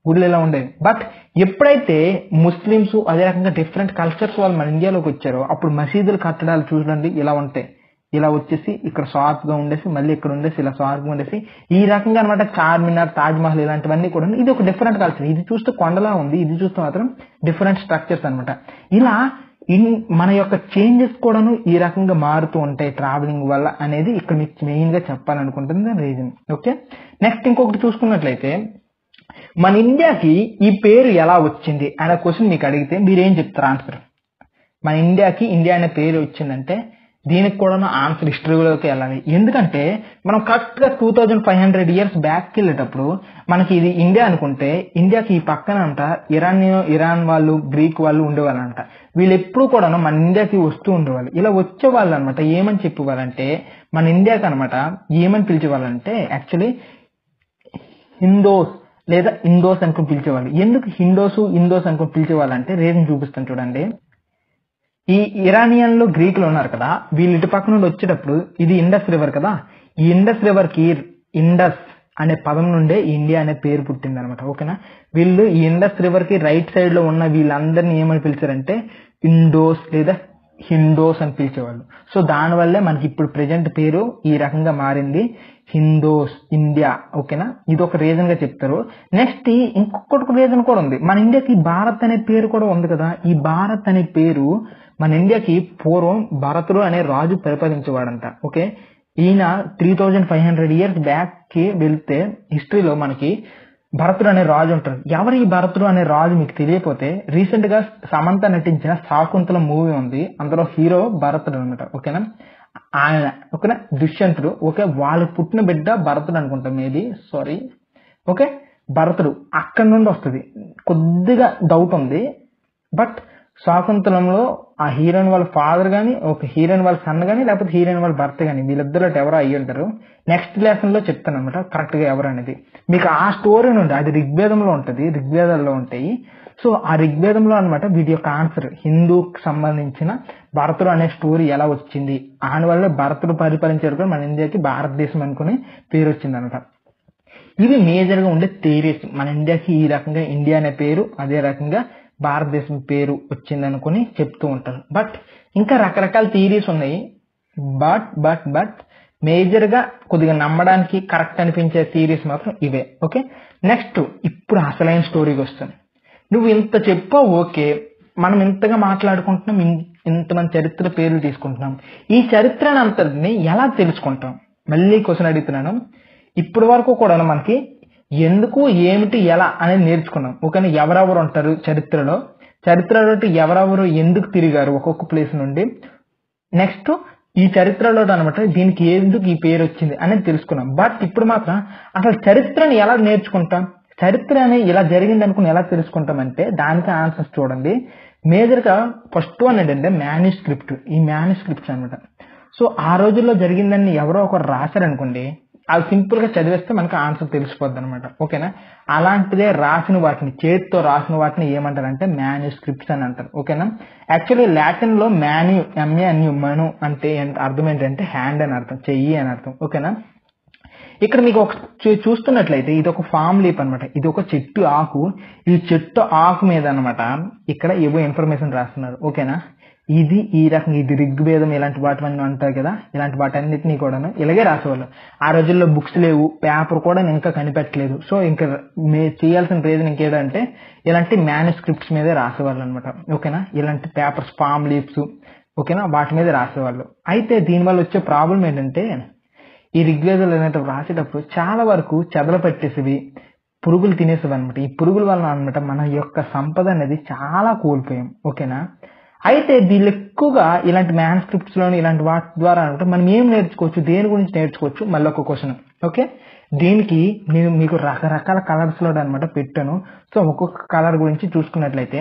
గుళ్ళు ఇలా ఉండేవి బట్ ఎప్పుడైతే ముస్లిమ్స్ అదే రకంగా డిఫరెంట్ కల్చర్స్ వాళ్ళు మన ఇండియాలోకి వచ్చారో అప్పుడు మసీదుల కట్టడాలు చూడండి ఇలా ఉంటాయి ఇలా వచ్చేసి ఇక్కడ షార్ప్ గా ఉండేసి మళ్ళీ ఇక్కడ ఉండేసి ఇలా షార్ప్ గా ఉండేసి ఈ రకంగా అనమాట చార్మినార్ తాజ్ మహల్ ఇలాంటివన్నీ కూడా ఉన్నాయి. ఇది ఒక డిఫరెంట్ కల్చర్ ఇది చూస్తే కొండలా ఉంది ఇది చూస్తే మాత్రం డిఫరెంట్ స్ట్రక్చర్స్ అన్నమాట ఇలా ఇన్ మన యొక్క చేంజెస్ కూడాను ఈ రకంగా మారుతూ ఉంటాయి ట్రావెలింగ్ వల్ల అనేది ఇక్కడ మీకు మెయిన్ గా చెప్పాలనుకుంటుంది రీజన్ ఓకే నెక్స్ట్ ఇంకొకటి చూసుకున్నట్లయితే మన ఇండియాకి ఈ పేరు ఎలా వచ్చింది అనే క్వశ్చన్ మీకు అడిగితే మీరు ఏం చెప్తారు ఆన్సర్ మన ఇండియాకి ఇండియా అనే పేరు వచ్చిందంటే దీనికి కూడా ఆన్సర్ హిస్టరీలోకి వెళ్ళాలి ఎందుకంటే మనం కరెక్ట్ గా two thousand five hundred years back వెళ్ళేటప్పుడు మనకి ఇది ఇండియా అనుకుంటే ఇండియాకి ఈ పక్కన అంట ఇరాన్ ఇరాన్ వాళ్ళు గ్రీక్ వాళ్ళు ఉండేవాళ్ళంట వీళ్ళు ఎప్పుడు కూడా మన ఇండియాకి వస్తూ ఉండేవాళ్ళు ఇలా వచ్చే వాళ్ళు అనమాట ఏమని చెప్పేవాళ్ళంటే మన ఇండియాకి అనమాట ఏమని పిలిచేవాళ్ళంటే యాక్చువల్లీ హిందోస్ లేదా ఇండోస్ అనుకుని పిలిచేవాళ్ళు ఎందుకు హిందోస్ ఇండోస్ అనుకుని పిలిచేవాళ్ళు అంటే రీజన్ చూపిస్తాను చూడండి ఈ ఇరానియన్లు గ్రీకులు ఉన్నారు కదా వీళ్ళు ఇటు పక్క నుండి వచ్చేటప్పుడు ఇది ఇండస్ రివర్ కదా ఈ ఇండస్ రివర్ కి ఇండస్ అనే పదం నుండే ఇండియా అనే పేరు పుట్టింది అనమాట ఓకేనా వీళ్ళు ఈ ఇండస్ రివర్ కి రైట్ సైడ్ లో ఉన్న వీళ్ళందరినీ ఏమని పిలిచారంటే ఇండోస్ లేదా హిందోస్ అని పిలిచేవాళ్ళు సో దానివల్లే మనకి ఇప్పుడు ప్రెజెంట్ పేరు ఈ రకంగా మారింది హిందోస్ ఇండియా ఓకేనా ఇది ఒక రీజన్ గా చెప్తారు నెక్స్ట్ ఇంకొకటి రీజన్ కూడా ఉంది మన ఇండియాకి భారత్ అనే పేరు కూడా ఉంది కదా ఈ భారత్ అనే పేరు మన ఇండియాకి పూర్వం భరతుడు అనే రాజు పరిపాలించేవాడంట ఓకే ఈయన three thousand five hundred years back కి వెళ్తే హిస్టరీలో మనకి భరతుడు అనే రాజు ఉంటారు ఎవరు ఈ భరతుడు అనే రాజు మీకు తెలియకపోతే రీసెంట్ గా సమంత నటించిన శాకుంతల మూవీ ఉంది అందులో హీరో భరతుడు అనమాట ఓకేనా ఆయన ఓకేనా దుష్యంతుడు ఓకే వాళ్ళు పుట్టిన బిడ్డ భరతుడు అనుకుంటా మేబీ సారీ ఓకే భరతుడు అక్కడి నుండి వస్తుంది కొద్దిగా డౌట్ ఉంది బట్ శాకుంతలంలో ఆ హీరోయిన్ వాళ్ళ ఫాదర్ గానీ ఒక హీరోయిన్ వాళ్ళ సన్ గానీ లేకపోతే హీరోయిన్ వాళ్ళ భర్త గానీ వీళ్ళిద్దరు ఎవరో అయ్యి ఉంటారు నెక్స్ట్ లెసన్ లో చెప్తాను అనమాట కరెక్ట్ గా ఎవరు అనేది మీకు ఆ స్టోరీ నుండి అది ఋగ్వేదంలో ఉంటది ఋగ్వేదాల్లో ఉంటాయి సో ఆ ఋగ్వేదంలో అనమాట వీటి యొక్క ఆన్సర్ హిందూకి సంబంధించిన భరతుడు అనే స్టోరీ ఎలా వచ్చింది దాని వల్ల భరతుడు పరిపాలించారు కూడా మన ఇండియాకి భారతదేశం అనుకుని పేరు వచ్చింది అనమాట ఇవి మేజర్ గా ఉండే థియరీస్ మన ఇండియాకి ఈ రకంగా ఇండియా అనే పేరు అదే రకంగా భారతదేశం పేరు వచ్చింది అనుకుని చెప్తూ ఉంటారు బట్ ఇంకా రకరకాల థియరీస్ ఉన్నాయి బట్ బట్ బట్ మేజర్ గా కొద్దిగా నమ్మడానికి కరెక్ట్ అనిపించే థియరీస్ మాత్రం ఇవే ఓకే నెక్స్ట్ ఇప్పుడు అసలైన స్టోరీకి వస్తాను నువ్వు ఇంత చెప్పావు ఓకే మనం ఇంతగా మాట్లాడుకుంటున్నాం ఇన్- ఇంతమంది చరిత్ర పేర్లు తీసుకుంటున్నాం ఈ చరిత్రను అంతటిని ఎలా తెలుసుకుంటాం మళ్ళీ క్వశ్చన్ అడుగుతున్నాను ఇప్పటి వరకు కూడా మనకి ఎందుకు ఏమిటి ఎలా అనేది నేర్చుకున్నాం ఓకేనా ఎవరెవరు ఉంటారు చరిత్రలో చరిత్రలో ఎవరెవరు ఎందుకు తిరిగారు ఒక్కొక్క ప్లేస్ నుండి నెక్స్ట్ ఈ చరిత్రలో అనమాట దీనికి ఎందుకు ఈ పేరు వచ్చింది అనేది తెలుసుకున్నాం బట్ ఇప్పుడు మాత్రం అసలు చరిత్రని ఎలా నేర్చుకుంటాం చరిత్ర అని ఇలా జరిగింది అనుకుని ఎలా తెలుసుకుంటాం అంటే దానికి ఆన్సర్స్ చూడండి మేజర్ గా ఫస్ట్ వన్ ఏంటంటే మ్యానుస్క్రిప్ట్ ఈ మ్యానుస్క్రిప్ట్స్ అనమాట సో ఆ రోజుల్లో జరిగిందని ఎవరో ఒకరు రాశారు అనుకోండి అది సింపుల్ గా చదివేస్తే మనకు ఆన్సర్ తెలిసిపోద్ది అనమాట ఓకేనా అలాంటిదే రాసిన వాటిని చేతితో రాసిన వాటిని ఏమంటారంటే మాన్యుస్క్రిప్ట్స్ అని అంటారు ఓకేనా యాక్చువల్లీ లాటిన్ లో మాన్యు ఎంఏ అన్యు మను అంటే ఏంట- అర్థం ఏంటంటే హ్యాండ్ అని అర్థం చెయ్యి అని అర్థం ఓకేనా ఇక్కడ మీకు ఒక చూ- చూస్తున్నట్లయితే ఇది ఒక ఫామ్ లీప్ అన్నమాట ఇది ఒక చెట్టు ఆకు ఈ చెట్టు ఆకు మీద అన్నమాట ఇక్కడ ఏవో ఇన్ఫర్మేషన్ రాస్తున్నారు ఓకేనా ఇది ఈ రకంగా ఇది ఋగ్వేదం ఇలాంటి వాటివన్నీ అంటారు కదా ఇలాంటి వాటన్నిటినీ కూడాను ఇలాగే రాసేవాళ్ళు ఆ రోజుల్లో బుక్స్ లేవు పేపర్ కూడా ఇంకా కనిపెట్టలేదు సో ఇంకా మే చేయాల్సిన రీజన్ ఇంకేంటంటే ఇలాంటి మ్యానుస్క్రిప్ట్స్ మీదే రాసేవాళ్ళు అనమాట ఓకేనా ఇలాంటి పేపర్స్ ఫామ్ లీప్స్ ఓకేనా వాటి మీద రాసేవాళ్ళు అయితే దీనివల్ల వచ్చే ప్రాబ్లం ఏంటంటే ఈ ఋగ్వేదాలు అనేటివి రాసేటప్పుడు చాలా వరకు చెదలు పెట్టేసివి పురుగులు తినేసేవి అనమాట ఈ పురుగుల వలన అనమాట మన యొక్క సంపద అనేది చాలా కోల్పోయాం ఓకేనా అయితే వీళ్ళు ఎక్కువగా ఇలాంటి మ్యాన్స్క్రిప్ట్స్ లోని ఇలాంటి వాటి ద్వారా అనమాట మనం ఏం నేర్చుకోవచ్చు దేని గురించి నేర్చుకోవచ్చు మళ్ళీ ఒక క్వశ్చన్ ఓకే దీనికి నేను మీకు రకరకాల కలర్స్ లో అనమాట పెట్టాను సో ఒక్కొక్క కలర్ గురించి చూసుకున్నట్లయితే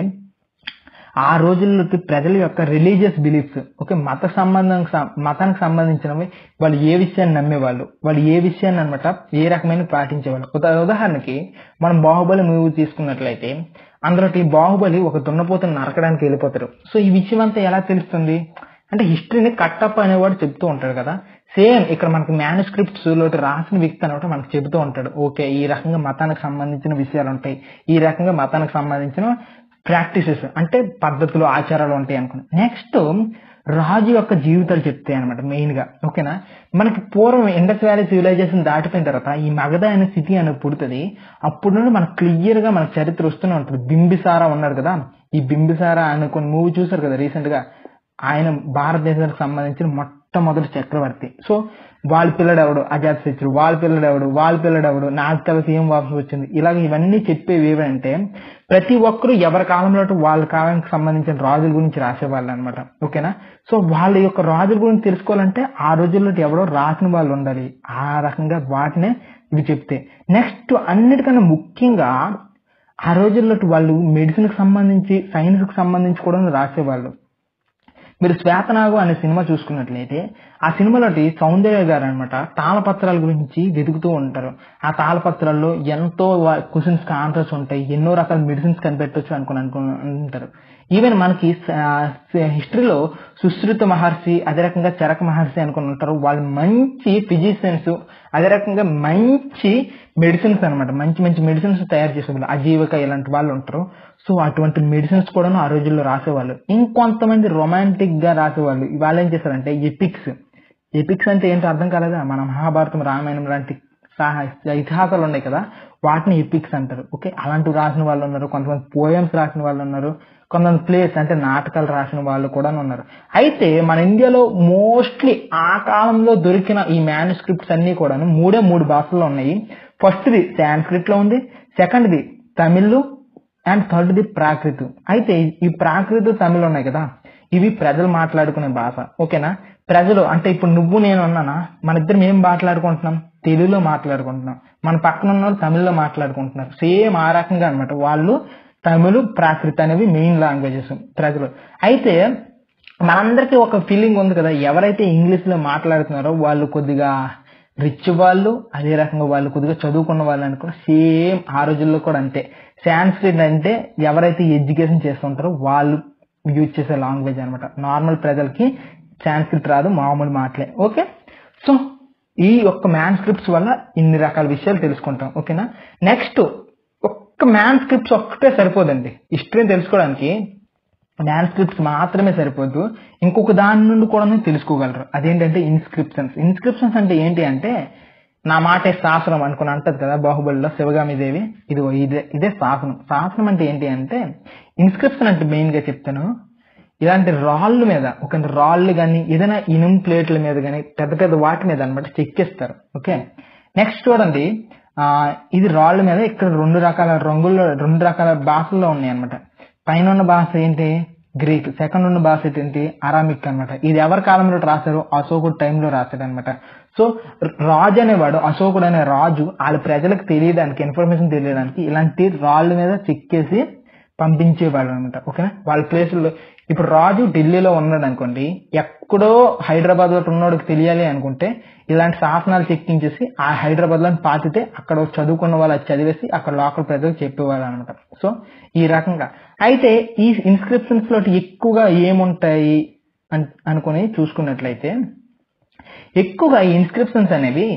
ఆ రోజుల్లోకి ప్రజల యొక్క రిలీజియస్ బిలీఫ్స్ ఓకే మత సంబంధం మతానికి సంబంధించినవి వాళ్ళు ఏ విషయాన్ని నమ్మేవాళ్ళు వాళ్ళు ఏ విషయాన్ని అనమాట ఏ రకమైన పాటించేవాళ్ళు ఉదా ఉదాహరణకి మనం బాహుబలి మూవీ తీసుకున్నట్లయితే అందులో ఈ బాహుబలి ఒక దున్నపోతను నరకడానికి వెళ్ళిపోతారు సో ఈ విషయం అంతా ఎలా తెలుస్తుంది అంటే హిస్టరీని కట్టప్ప అనేవాడు చెప్తూ ఉంటాడు కదా సేమ్ ఇక్కడ మనకి మ్యానుస్క్రిప్ట్స్ లోటి రాసిన వ్యక్తి అనమాట మనకు చెబుతూ ఉంటాడు ఓకే ఈ రకంగా మతానికి సంబంధించిన విషయాలు ఉంటాయి ఈ రకంగా మతానికి సంబంధించిన ప్రాక్టీసెస్ అంటే పద్ధతులు ఆచారాలు ఉంటాయి అనుకున్నా నెక్స్ట్ రాజు యొక్క జీవితాలు చెప్తాయి అనమాట మెయిన్ గా ఓకేనా మనకి పూర్వం ఇండస్ వ్యాలీ సివిలైజేషన్ దాటిపోయిన తర్వాత ఈ మగధ అనే సిటీ అనేది పుడుతుంది అప్పుడు నుండి మనకు క్లియర్ గా మనకు చరిత్ర వస్తూనే ఉంటుంది బింబిసారా ఉన్నాడు కదా ఈ బింబిసారా అనే కొన్ని మూవీ చూసారు కదా రీసెంట్ గా ఆయన భారతదేశానికి సంబంధించిన మొట్టమొదటి చక్రవర్తి సో వాళ్ళ పిల్లడు ఎవడు అజాత్ శత్రు వాళ్ళ పిల్లడు ఎవడు వాళ్ళ పిల్లడు ఎవడు నాకు తెలిసి ఏం వాపసు వచ్చింది ఇలాగ ఇవన్నీ చెప్పేవి ఏవంటే ప్రతి ఒక్కరు ఎవరి కాలంలో వాళ్ళ కాలానికి సంబంధించిన రాజుల గురించి రాసేవాళ్ళు అనమాట ఓకేనా సో వాళ్ళ యొక్క రాజుల గురించి తెలుసుకోవాలంటే ఆ రోజుల్లో ఎవరో రాసిన వాళ్ళు ఉండాలి ఆ రకంగా వాటినే ఇవి చెప్తే నెక్స్ట్ అన్నిటికన్నా ముఖ్యంగా ఆ రోజుల్లో వాళ్ళు మెడిసిన్ కి సంబంధించి సైన్స్ కి సంబంధించి కూడా రాసేవాళ్ళు మీరు శ్వేతనాగు అనే సినిమా చూసుకున్నట్లయితే ఆ సినిమాలోటి సౌందర్య గారు అనమాట తాళపత్రాల గురించి వెతుకుతూ ఉంటారు ఆ తాళపత్రాల్లో ఎంతో క్వశ్చన్స్ కి ఆన్సర్స్ ఉంటాయి ఎన్నో రకాల మెడిసిన్స్ కనిపెట్టొచ్చు అనుకుని అనుకుంటారు ఈవెన్ మనకి హిస్టరీలో సుశ్రుత మహర్షి అదే రకంగా చరక మహర్షి అనుకుని ఉంటారు వాళ్ళు మంచి ఫిజిషియన్స్ అదే రకంగా మంచి మెడిసిన్స్ అనమాట మంచి మంచి మెడిసిన్స్ తయారు చేసేవాళ్ళు అజీవిక ఇలాంటి వాళ్ళు ఉంటారు సో అటువంటి మెడిసిన్స్ కూడా ఆ రోజుల్లో రాసేవాళ్ళు ఇంకొంతమంది రొమాంటిక్ గా రాసేవాళ్ళు వాళ్ళు ఏం చేశారంటే ఎపిక్స్ ఎపిక్స్ అంటే ఏంటో అర్థం కాలేదా మన మహాభారతం రామాయణం లాంటి ఇతిహాసాలు ఉన్నాయి కదా వాటిని ఎపిక్స్ అంటారు ఓకే అలాంటివి రాసిన వాళ్ళు ఉన్నారు కొంతమంది పోయమ్స్ రాసిన వాళ్ళు ఉన్నారు కొంతమంది ప్లేస్ అంటే నాటకాలు రాసిన వాళ్ళు కూడా ఉన్నారు అయితే మన ఇండియాలో మోస్ట్లీ ఆ కాలంలో దొరికిన ఈ మ్యానుస్క్రిప్ట్స్ అన్ని కూడా మూడే మూడు భాషల్లో ఉన్నాయి ఫస్ట్ది సాంస్క్రిట్ లో ఉంది సెకండ్ది తమిళ్ అండ్ థర్డ్ది ప్రాకృతు అయితే ఈ ప్రాకృతు తమిళ్ ఉన్నాయి కదా ఇవి ప్రజలు మాట్లాడుకునే భాష ఓకేనా ప్రజలు అంటే ఇప్పుడు నువ్వు నేను ఉన్నానా మన ఇద్దరం ఏం మాట్లాడుకుంటున్నాం తెలుగులో మాట్లాడుకుంటున్నాం మన పక్కన ఉన్న వాళ్ళు తమిళ్లో మాట్లాడుకుంటున్నారు సేమ్ ఆ రకంగా అనమాట వాళ్ళు తమిళ్ ప్రాకృత అనేవి మెయిన్ లాంగ్వేజెస్ ప్రజలు అయితే మనందరికీ ఒక ఫీలింగ్ ఉంది కదా ఎవరైతే ఇంగ్లీష్ లో మాట్లాడుతున్నారో వాళ్ళు కొద్దిగా రిచ్ వాళ్ళు అదే రకంగా వాళ్ళు కొద్దిగా చదువుకున్న వాళ్ళు అనుకో సేమ్ ఆ రోజుల్లో కూడా అంతే సాంస్క్రిట్ అంటే ఎవరైతే ఎడ్యుకేషన్ చేస్తుంటారో వాళ్ళు యూజ్ చేసే లాంగ్వేజ్ అనమాట నార్మల్ ప్రజలకి సాంస్క్రిట్ రాదు మామూలు మాటలే ఓకే సో ఈ ఒక్క మ్యాన్ స్క్రిప్ట్స్ వల్ల ఇన్ని రకాల విషయాలు తెలుసుకుంటాం ఓకేనా నెక్స్ట్ ఒక్క మ్యాన్ స్క్రిప్ట్స్ ఒక్కటే సరిపోదండి హిస్టరీని తెలుసుకోవడానికి మ్యాన్ స్క్రిప్ట్స్ మాత్రమే సరిపోదు ఇంకొక దాని నుండి కూడా తెలుసుకోగలరు అదేంటంటే ఇన్స్క్రిప్షన్స్ ఇన్స్క్రిప్షన్స్ అంటే ఏంటి అంటే నా మాటే శాసనం అనుకుని అంటది కదా బాహుబలిలో శివగామి దేవి ఇది ఇదే ఇదే శాసనం శాసనం అంటే ఏంటి అంటే ఇన్స్క్రిప్షన్ అంటే మెయిన్ గా చెప్తాను ఇలాంటి రాళ్ళ మీద ఒక రాళ్ళు కానీ ఏదైనా ఇనుము ప్లేట్ల మీద కానీ పెద్ద పెద్ద వాటి మీద అనమాట చెక్కిస్తారు ఓకే నెక్స్ట్ చూడండి ఆ ఇది రాళ్ళ మీద ఇక్కడ రెండు రకాల రంగుల్లో రెండు రకాల భాషల్లో ఉన్నాయి అనమాట పైన ఉన్న భాష ఏంటి గ్రీక్ సెకండ్ ఉన్న భాష ఏంటి అరామిక్ అనమాట ఇది ఎవరి కాలంలో రాశారు అశోకుడు టైంలో రాశాడు అనమాట సో రాజు అనేవాడు అశోకుడు అనే రాజు వాళ్ళ ప్రజలకు తెలియడానికి ఇన్ఫర్మేషన్ తెలియడానికి ఇలాంటి రాళ్ళ మీద చెక్కేసి పంపించేవాళ్ళు అనమాట ఓకేనా వాళ్ళ ప్లేసుల్లో ఇప్పుడు రాజు ఢిల్లీలో ఉన్నాడు అనుకోండి ఎక్కడో హైదరాబాద్ లో ఉన్నోడికి తెలియాలి అనుకుంటే ఇలాంటి శాసనాలు చెక్కించేసి ఆ హైదరాబాద్ లో పాతితే అక్కడ చదువుకున్న వాళ్ళు అది చదివేసి అక్కడ లోకల్ ప్రజలకు చెప్పేవాళ్ళు అనమాట సో ఈ రకంగా అయితే ఈ ఇన్స్క్రిప్షన్స్ లో ఎక్కువగా ఏముంటాయి అనుకుని చూసుకున్నట్లయితే ఎక్కువగా ఈ ఇన్స్క్రిప్షన్స్ అనేవి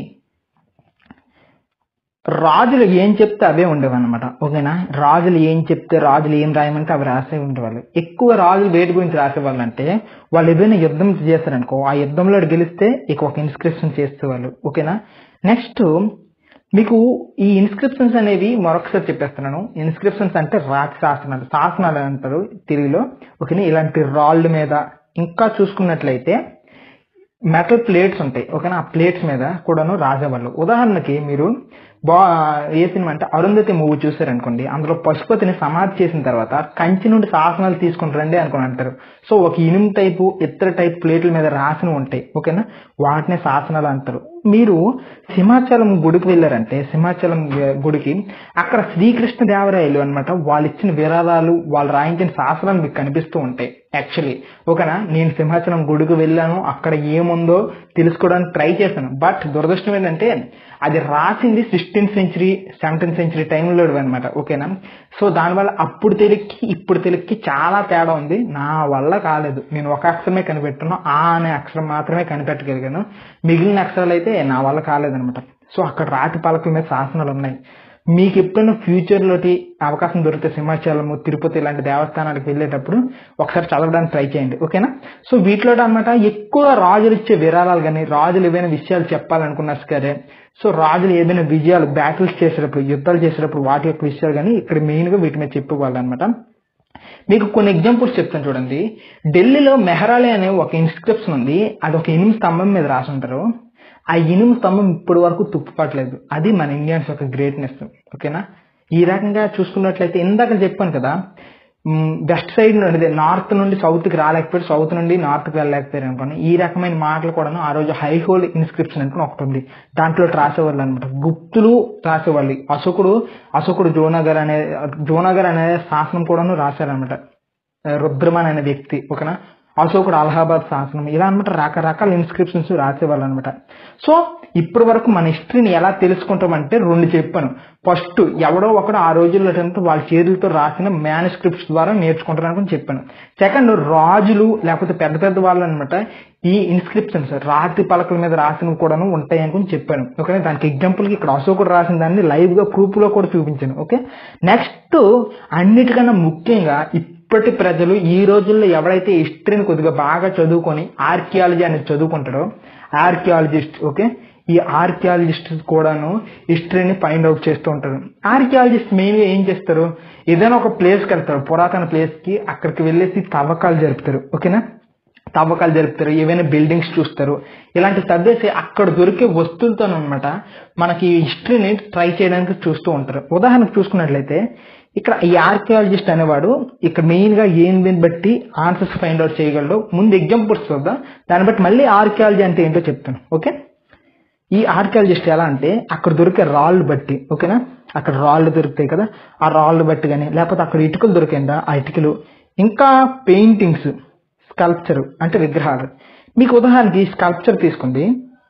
రాజులు ఏం చెప్తే అవే ఉండేవన్నమాట ఓకేనా రాజులు ఏం చెప్తే రాజులు ఏం రాయమంటే అవి రాసే ఉండేవాళ్ళు ఎక్కువ రాజులు వేటి గురించి రాసేవాళ్ళు అంటే వాళ్ళు ఏదైనా యుద్ధం చేస్తారనుకో ఆ యుద్ధంలో గెలిస్తే ఇక ఒక ఇన్స్క్రిప్షన్ చేసేవాళ్ళు ఓకేనా నెక్స్ట్ మీకు ఈ ఇన్స్క్రిప్షన్స్ అనేవి మరొకసారి చెప్పేస్తున్నాను ఇన్స్క్రిప్షన్స్ అంటే రాతి శాసనాలు శాసనాలు అంటారు తెలుగులో ఓకేనా ఇలాంటి రాళ్ళ మీద ఇంకా చూసుకున్నట్లయితే మెటల్ ప్లేట్స్ ఉంటాయి ఓకేనా ఆ ప్లేట్స్ మీద కూడాను రాసేవాళ్ళు ఉదాహరణకి మీరు బా ఏ సినిమా అంటే అరుంధతి మూవీ చూసారనుకోండి అందులో పశుపతిని సమాధి చేసిన తర్వాత కంచి నుండి శాసనాలు తీసుకుని రండి అనుకుని అంటారు సో ఒక ఇనుము టైపు ఇతర టైప్ ప్లేట్ల మీద రాసిన ఉంటాయి ఓకేనా వాటినే శాసనాలు అంటారు మీరు సింహాచలం గుడికి వెళ్ళారంటే సింహాచలం గుడికి అక్కడ శ్రీకృష్ణ దేవరాయలు అనమాట వాళ్ళు ఇచ్చిన విరాళాలు వాళ్ళు రాయించిన శాసనాలు మీకు కనిపిస్తూ ఉంటాయి యాక్చువల్లీ ఓకేనా నేను సింహాచలం గుడికి వెళ్ళాను అక్కడ ఏముందో తెలుసుకోవడానికి ట్రై చేశాను బట్ దురదృష్టం ఏంటంటే అది రాసింది సిక్స్టీన్త్ సెంచరీ సెవెంటీన్త్ సెంచరీ టైంలో అనమాట ఓకేనా సో దానివల్ల అప్పుడు తెలుగుకి ఇప్పుడు తెలుగుకి చాలా తేడా ఉంది నా వల్ల కాలేదు నేను ఒక అక్షరమే కనిపెట్టున్నా ఆ అనే అక్షరం మాత్రమే కనిపెట్టగలిగాను మిగిలిన అక్షరాలు అయితే నా వల్ల కాలేదనమాట సో అక్కడ రాతి పలకల మీద శాసనాలు ఉన్నాయి మీకు ఎప్పుడైనా ఫ్యూచర్లోటి అవకాశం దొరికితే సింహాచలము తిరుపతి ఇలాంటి దేవస్థానాలకు వెళ్ళేటప్పుడు ఒకసారి చదవడానికి ట్రై చేయండి ఓకేనా సో వీటిలో అనమాట ఎక్కువ రాజులు ఇచ్చే విరాళాలు కానీ రాజులు ఏవైనా విషయాలు చెప్పాలనుకున్నా సరే సో రాజులు ఏదైనా విజయాలు బ్యాటిల్స్ చేసేటప్పుడు యుద్ధాలు చేసేటప్పుడు వాటి యొక్క విషయాలు కానీ ఇక్కడ మెయిన్గా వీటి మీద చెప్పేవాళ్ళు అనమాట మీకు కొన్ని ఎగ్జాంపుల్స్ చెప్తాను చూడండి ఢిల్లీలో మెహరాలి అనే ఒక ఇన్స్క్రిప్షన్ ఉంది అది ఒక ఇనుము స్తంభం మీద రాసి ఉంటారు ఆ ఇనుము స్తంభం ఇప్పటి వరకు తుప్పుపట్టలేదు అది మన ఇండియన్స్ యొక్క గ్రేట్నెస్ ఓకేనా ఈ రకంగా చూసుకున్నట్లయితే ఇందాక చెప్పాను కదా వెస్ట్ సైడ్ నుండి నార్త్ నుండి సౌత్కి రాలేకపోయారు సౌత్ నుండి నార్త్కి వెళ్ళలేకపోయారు అనుకోండి ఈ రకమైన మాటలు కూడా ఆ రోజు హై హోల్ ఇన్స్క్రిప్షన్ అనుకుని ఒకటి ఉంది దాంట్లో రాసేవాళ్ళు అనమాట గుప్తులు రాసేవాళ్ళు అశోకుడు అశోకుడు జోనగర్ అనే జోనగర్ అనే శాసనం కూడాను రాశారనమాట రుద్రమన్ అనే వ్యక్తి ఓకేనా అశోకుడు అలహాబాద్ శాసనం ఇలా అనమాట రకరకాల ఇన్స్క్రిప్షన్స్ రాసేవాళ్ళు అనమాట సో ఇప్పటి వరకు మన హిస్టరీని ఎలా తెలుసుకుంటామంటే రెండు చెప్పాను ఫస్ట్ ఎవడో ఒకడు ఆ రోజుల్లో ఏంటంటే వాళ్ళ చేతులతో రాసిన మ్యానుస్క్రిప్ట్స్ ద్వారా నేర్చుకుంటారని చెప్పాను సెకండ్ రాజులు లేకపోతే పెద్ద పెద్ద వాళ్ళు అనమాట ఈ ఇన్స్క్రిప్షన్స్ రాతి పలకల మీద రాసినవి కూడాను ఉంటాయి అనుకుని చెప్పాను ఓకే దానికి ఎగ్జాంపుల్కి ఇక్కడ అశోకుడు రాసిన దాన్ని లైవ్ గా ప్రూఫ్ లో కూడా చూపించాను ఓకే నెక్స్ట్ అన్నిటికన్నా ముఖ్యంగా ఇప్పటి ప్రజలు ఈ రోజుల్లో ఎవరైతే హిస్టరీని కొద్దిగా బాగా చదువుకొని ఆర్కియాలజీ అనేది చదువుకుంటారో ఆర్కియాలజిస్ట్ ఓకే ఈ ఆర్కియాలజిస్ట్ కూడాను హిస్టరీని ఫైండ్ అవుట్ చేస్తూ ఉంటారు ఆర్కియాలజిస్ట్ మెయిన్ గా ఏం చేస్తారు ఏదైనా ఒక ప్లేస్కి వెళ్తారు పురాతన ప్లేస్ కి అక్కడికి వెళ్ళేసి తవ్వకాలు జరుపుతారు ఓకేనా తవ్వకాలు జరుపుతారు ఏవైనా బిల్డింగ్స్ చూస్తారు ఇలాంటి తవ్వేసి అక్కడ దొరికే వస్తువులతో అనమాట మనకి హిస్టరీని ట్రై చేయడానికి చూస్తూ ఉంటారు ఉదాహరణకు చూసుకున్నట్లయితే ఇక్కడ ఈ ఆర్కియాలజిస్ట్ అనేవాడు ఇక్కడ మెయిన్ గా ఏం దీన్ని బట్టి ఆన్సర్స్ ఫైండ్ అవుట్ చేయగలడు ముందు ఎగ్జాంపుల్స్ చూద్దాం దాన్ని బట్టి మళ్ళీ ఆర్కియాలజీ అంటే ఏంటో చెప్తాను ఓకే ఈ ఆర్కియాలజిస్ట్ ఎలా అంటే అక్కడ దొరికే రాళ్ళు బట్టి ఓకేనా అక్కడ రాళ్ళు దొరుకుతాయి కదా ఆ రాళ్ళు బట్టి కానీ లేకపోతే అక్కడ ఇటుకలు దొరికిందా ఆ ఇటుకలు ఇంకా పెయింటింగ్స్ స్కల్ప్చర్ అంటే విగ్రహాలు మీకు ఉదాహరణకి స్కల్ప్చర్ తీసుకోండి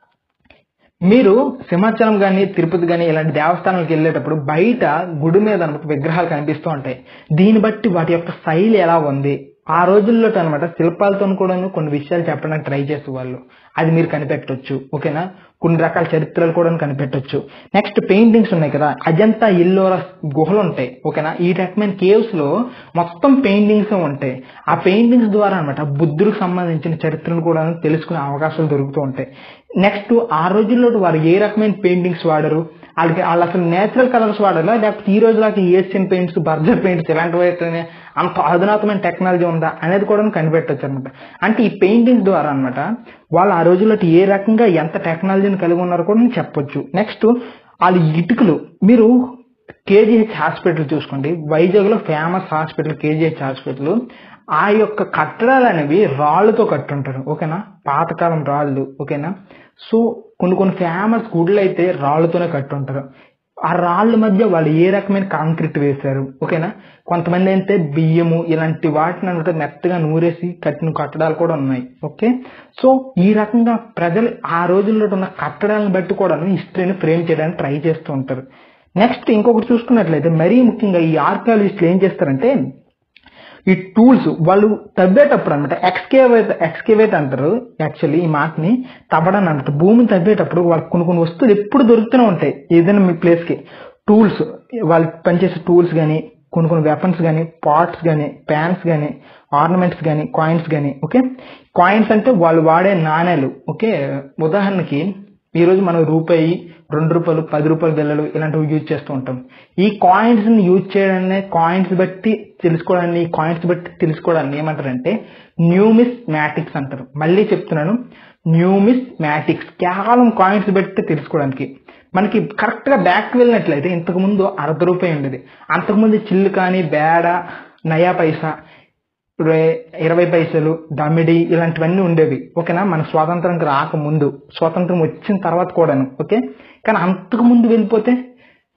మీరు సింహాచలం కానీ తిరుపతి కానీ ఇలాంటి దేవస్థానాలకు వెళ్ళేటప్పుడు బయట గుడి మీద అనమాట విగ్రహాలు కనిపిస్తూ ఉంటాయి దీన్ని బట్టి వాటి యొక్క శైలి ఎలా ఉంది ఆ రోజుల్లో అనమాట శిల్పాలతో కూడా కొన్ని విషయాలు చెప్పడానికి ట్రై చేసేవాళ్ళు అది మీరు కనిపెట్టొచ్చు ఓకేనా కొన్ని రకాల చరిత్రలు కూడా కనిపెట్టొచ్చు నెక్స్ట్ పెయింటింగ్స్ ఉన్నాయి కదా అజంతా ఇల్లోరా గుహలు ఉంటాయి ఓకేనా ఈ రకమైన కేవ్స్ లో మొత్తం పెయింటింగ్స్ ఉంటాయి ఆ పెయింటింగ్స్ ద్వారా అనమాట బుద్ధుడికి సంబంధించిన చరిత్రను కూడా తెలుసుకునే అవకాశాలు దొరుకుతూ ఉంటాయి నెక్స్ట్ ఆ రోజుల్లో వారు ఏ రకమైన పెయింటింగ్స్ వాడరు వాళ్ళకి వాళ్ళు అసలు నేచురల్ కలర్స్ వాడాలా లేకపోతే ఈ రోజులకి ఏషియన్ పెయింట్స్ బర్జర్ పెయింట్స్ ఇలాంటివి అంత అధునాతమైన టెక్నాలజీ ఉందా అనేది కూడా కనిపెట్టచ్చు అనమాట అంటే ఈ పెయింటింగ్స్ ద్వారా అనమాట వాళ్ళు ఆ రోజుల్లో ఏ రకంగా ఎంత టెక్నాలజీని కలిగి ఉన్నారో కూడా నేను చెప్పొచ్చు నెక్స్ట్ వాళ్ళు ఇటుకలు మీరు కేజీహెచ్ హాస్పిటల్ చూసుకోండి వైజాగ్ లో ఫేమస్ హాస్పిటల్ కేజీహెచ్ హాస్పిటల్ ఆ యొక్క కట్టడాలు అనేవి రాళ్ళతో కట్టుంటారు ఓకేనా పాతకాలం రాళ్ళు ఓకేనా సో కొన్ని కొన్ని ఫేమస్ గుడ్లు అయితే రాళ్ళతోనే కట్టుంటారు ఆ రాళ్ళ మధ్య వాళ్ళు ఏ రకమైన కాంక్రీట్ వేశారు ఓకేనా కొంతమంది అయితే బియ్యము ఇలాంటి వాటిని అనమాట మెత్తగా నూరేసి కట్టిన కట్టడాలు కూడా ఉన్నాయి ఓకే సో ఈ రకంగా ప్రజలు ఆ రోజుల్లో ఉన్న కట్టడాలను బట్టి కూడా హిస్టరీని ఫ్రేమ్ చేయడానికి ట్రై చేస్తూ ఉంటారు నెక్స్ట్ ఇంకొకటి చూసుకున్నట్లయితే మరీ ముఖ్యంగా ఈ ఆర్కియాలజిస్టులు ఏం చేస్తారంటే ఈ టూల్స్ వాళ్ళు తవ్వేటప్పుడు అనమాట ఎక్స్కేవేట్ ఎక్స్కేవేట్ అంటారు యాక్చువల్లీ ఈ మాటని తవ్వడం అనమాట భూమిని తవ్వేటప్పుడు వాళ్ళకి కొన్ని కొన్ని వస్తువులు ఎప్పుడు దొరుకుతూనే ఉంటాయి ఏదైనా మీ ప్లేస్కి టూల్స్ వాళ్ళు పనిచేసే టూల్స్ కానీ కొన్ని కొన్ని వెపన్స్ కానీ పార్ట్స్ కానీ ప్యాన్స్ కానీ ఆర్నమెంట్స్ కానీ కాయిన్స్ కానీ ఓకే కాయిన్స్ అంటే వాళ్ళు వాడే నాణేలు ఓకే ఉదాహరణకి ఈరోజు మనం రూపాయి రెండు రూపాయలు పది రూపాయల బిల్లలు ఇలాంటివి యూజ్ చేస్తూ ఉంటాం ఈ కాయిన్స్ ని యూజ్ చేయడాన్ని కాయిన్స్ బట్టి తెలుసుకోవడాన్ని కాయిన్స్ బట్టి తెలుసుకోవడాన్ని ఏమంటారంటే న్యూమిస్ మ్యాటిక్స్ అంటారు మళ్ళీ చెప్తున్నాను న్యూమిస్ మ్యాటిక్స్ కేవలం కాయిన్స్ బట్టి తెలుసుకోవడానికి మనకి కరెక్ట్ గా బ్యాక్ వెళ్ళినట్లయితే ఇంతకు ముందు అర్ధ రూపాయి ఉండేది అంతకుముందు చిల్లు కానీ బేడ నయా పైసా ఇరవై పైసలు దమిడి ఇలాంటివన్నీ ఉండేవి ఓకేనా మన స్వాతంత్రంకి రాకముందు స్వాతంత్రం వచ్చిన తర్వాత కూడాను ఓకే కానీ అంతకు ముందు వెళ్ళిపోతే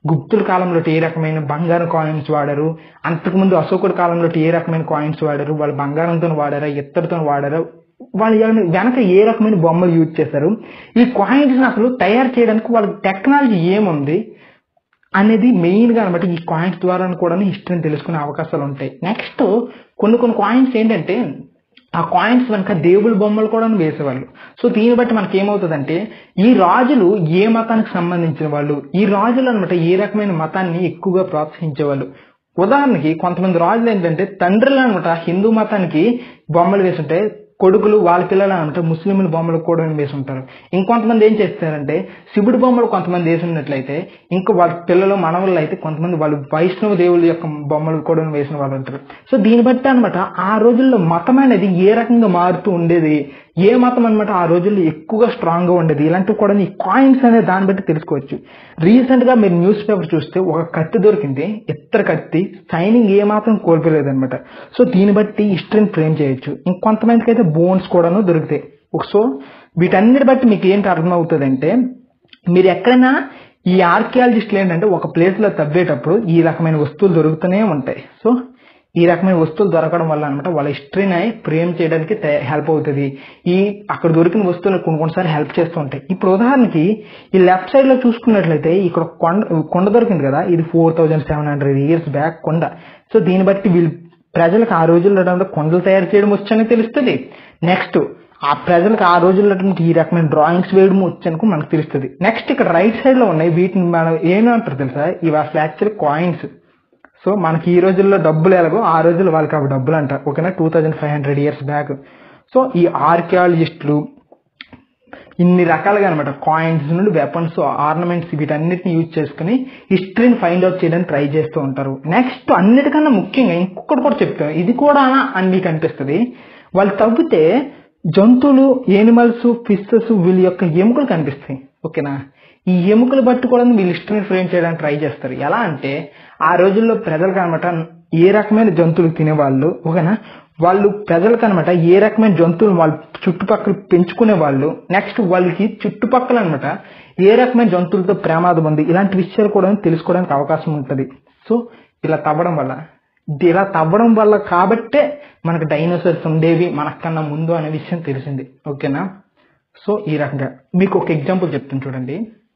గుప్తుల కాలంలో ఏ రకమైన బంగారం కాయిన్స్ వాడారు అంతకుముందు అశోకుడి కాలంలో ఏ రకమైన కాయిన్స్ వాడారు వాళ్ళు బంగారంతో వాడారా ఇత్తడితో వాడారా వాళ్ళు ఏమైనా వెనక ఏ రకమైన బొమ్మలు యూజ్ చేశారు ఈ కాయిన్స్ అసలు తయారు చేయడానికి వాళ్ళ టెక్నాలజీ ఏముంది అనేది మెయిన్ గా అనమాట ఈ కాయిన్స్ ద్వారా కూడా హిస్టరీని తెలుసుకునే అవకాశాలు ఉంటాయి నెక్స్ట్ కొన్ని కొన్ని కాయిన్స్ ఏంటంటే ఆ కాయిన్స్ వెనక దేవుళ్ళ బొమ్మలు కూడా వేసేవాళ్ళు సో దీన్ని బట్టి మనకి ఏమవుతుందంటే ఈ రాజులు ఏ మతానికి సంబంధించిన వాళ్ళు ఈ రాజులు అనమాట ఏ రకమైన మతాన్ని ఎక్కువగా ప్రోత్సహించేవాళ్ళు ఉదాహరణకి కొంతమంది రాజులు ఏంటంటే తండ్రులు అనమాట హిందూ మతానికి బొమ్మలు వేసుంటే కొడుకులు వాళ్ళ పిల్లలు అనమాట ముస్లింల బొమ్మలు కూడా వేసి ఉంటారు ఇంకొంతమంది ఏం చేస్తారంటే శివుడి బొమ్మలు కొంతమంది వేసి ఉన్నట్లయితే ఇంకా వాళ్ళ పిల్లలు మనవళ్ళు అయితే కొంతమంది వాళ్ళు వైష్ణవ దేవుళ్ళ యొక్క బొమ్మలు కూడా వేసిన వాళ్ళు ఉంటారు సో దీన్ని బట్టి అనమాట ఆ రోజుల్లో మతం అనేది ఏ రకంగా మారుతూ ఉండేది ఏ మతం అనమాట ఆ రోజుల్లో ఎక్కువగా స్ట్రాంగ్ గా ఉండేది ఇలాంటివి కూడా ఈ కాయిన్స్ అనే దాన్ని బట్టి తెలుసుకోవచ్చు రీసెంట్ గా మీరు న్యూస్ పేపర్ చూస్తే ఒక కత్తి దొరికింది ఇత్తర కత్తి షైనింగ్ ఏ మాత్రం కోల్పోలేదు అనమాట సో దీన్ని బట్టి హిస్టరీని ఫ్రేమ్ చేయొచ్చు ఇంకొంతమందికి అయితే బోన్స్ కూడాను దొరుకుతాయి సో వీటన్నిటి బట్టి మీకు ఏంటి అర్థమవుతుంది అంటే మీరు ఎక్కడైనా ఈ ఆర్కియాలజిస్టులు ఏంటంటే ఒక ప్లేస్ లో తవ్వేటప్పుడు ఈ రకమైన వస్తువులు దొరుకుతూనే ఉంటాయి సో ఈ రకమైన వస్తువులు దొరకడం వల్ల అనమాట వాళ్ళ హిస్టరీని ఫ్రేమ్ చేయడానికి హెల్ప్ అవుతుంది ఈ అక్కడ దొరికిన వస్తువులు కొన్ని కొన్నిసార్లు హెల్ప్ చేస్తూ ఉంటాయి ఇప్పుడు ఉదాహరణకి ఈ లెఫ్ట్ సైడ్ లో చూసుకున్నట్లయితే ఇక్కడ కొండ కొండ దొరికింది కదా ఇది four thousand seven hundred years back కొండ సో దీన్ని బట్టి వీళ్ళు ప్రజలకు ఆ రోజుల్లో కొండలు తయారు చేయడం వచ్చని తెలుస్తుంది నెక్స్ట్ ఆ ప్రజలకు ఆ రోజుల్లో ఈ రకమైన డ్రాయింగ్స్ వేయడం వచ్చనుకో మనకు తెలుస్తుంది నెక్స్ట్ ఇక్కడ రైట్ సైడ్ లో ఉన్నాయి వీటిని మనం ఏమంటారు తెలుసా ఇవి అసలు యాక్చువల్ కాయిన్స్ సో మనకి ఈ రోజుల్లో డబ్బులు ఎలాగో ఆ రోజుల్లో వాళ్ళకి అవి డబ్బులు అంట ఓకేనా two thousand five hundred years back so ఈ ఆర్కియాలజిస్టులు ఇన్ని రకాలుగా అనమాట కాయిన్స్ నుండి వెపన్స్ ఆర్నమెంట్స్ వీటన్నిటిని యూజ్ చేసుకుని హిస్టరీని ఫైండ్ అవుట్ చేయడానికి ట్రై చేస్తూ ఉంటారు నెక్స్ట్ అన్నిటికన్నా ముఖ్యంగా ఇంకొకటి కూడా చెప్తాను ఇది కూడా అని మీకు అనిపిస్తుంది వాళ్ళు తవ్వితే జంతువులు ఏనిమల్స్ ఫిషెస్ వీళ్ళ యొక్క ఎముకలు కనిపిస్తాయి ఓకేనా ఈ ఎముకలు బట్టి కూడా వీళ్ళు హిస్టరీని ఫ్రేమ్ చేయడానికి ట్రై చేస్తారు ఎలా అంటే ఆ రోజుల్లో ప్రజలకు అనమాట ఏ రకమైన జంతువులు తినేవాళ్ళు ఓకేనా వాళ్ళు ప్రజలకు అనమాట ఏ రకమైన జంతువులు వాళ్ళ చుట్టుపక్కల పెంచుకునే వాళ్ళు నెక్స్ట్ వాళ్ళకి చుట్టుపక్కల అనమాట ఏ రకమైన జంతువులతో ప్రమాదం ఉంది ఇలాంటి విషయాలు కూడా తెలుసుకోవడానికి అవకాశం ఉంటుంది సో ఇలా తవ్వడం వల్ల ఇలా తవ్వడం వల్ల కాబట్టే మనకు డైనోసార్స్ ఉండేవి మనకన్నా ముందు అనే విషయం తెలిసింది ఓకేనా సో ఈ రకంగా మీకు ఒక ఎగ్జాంపుల్ చెప్తాను చూడండి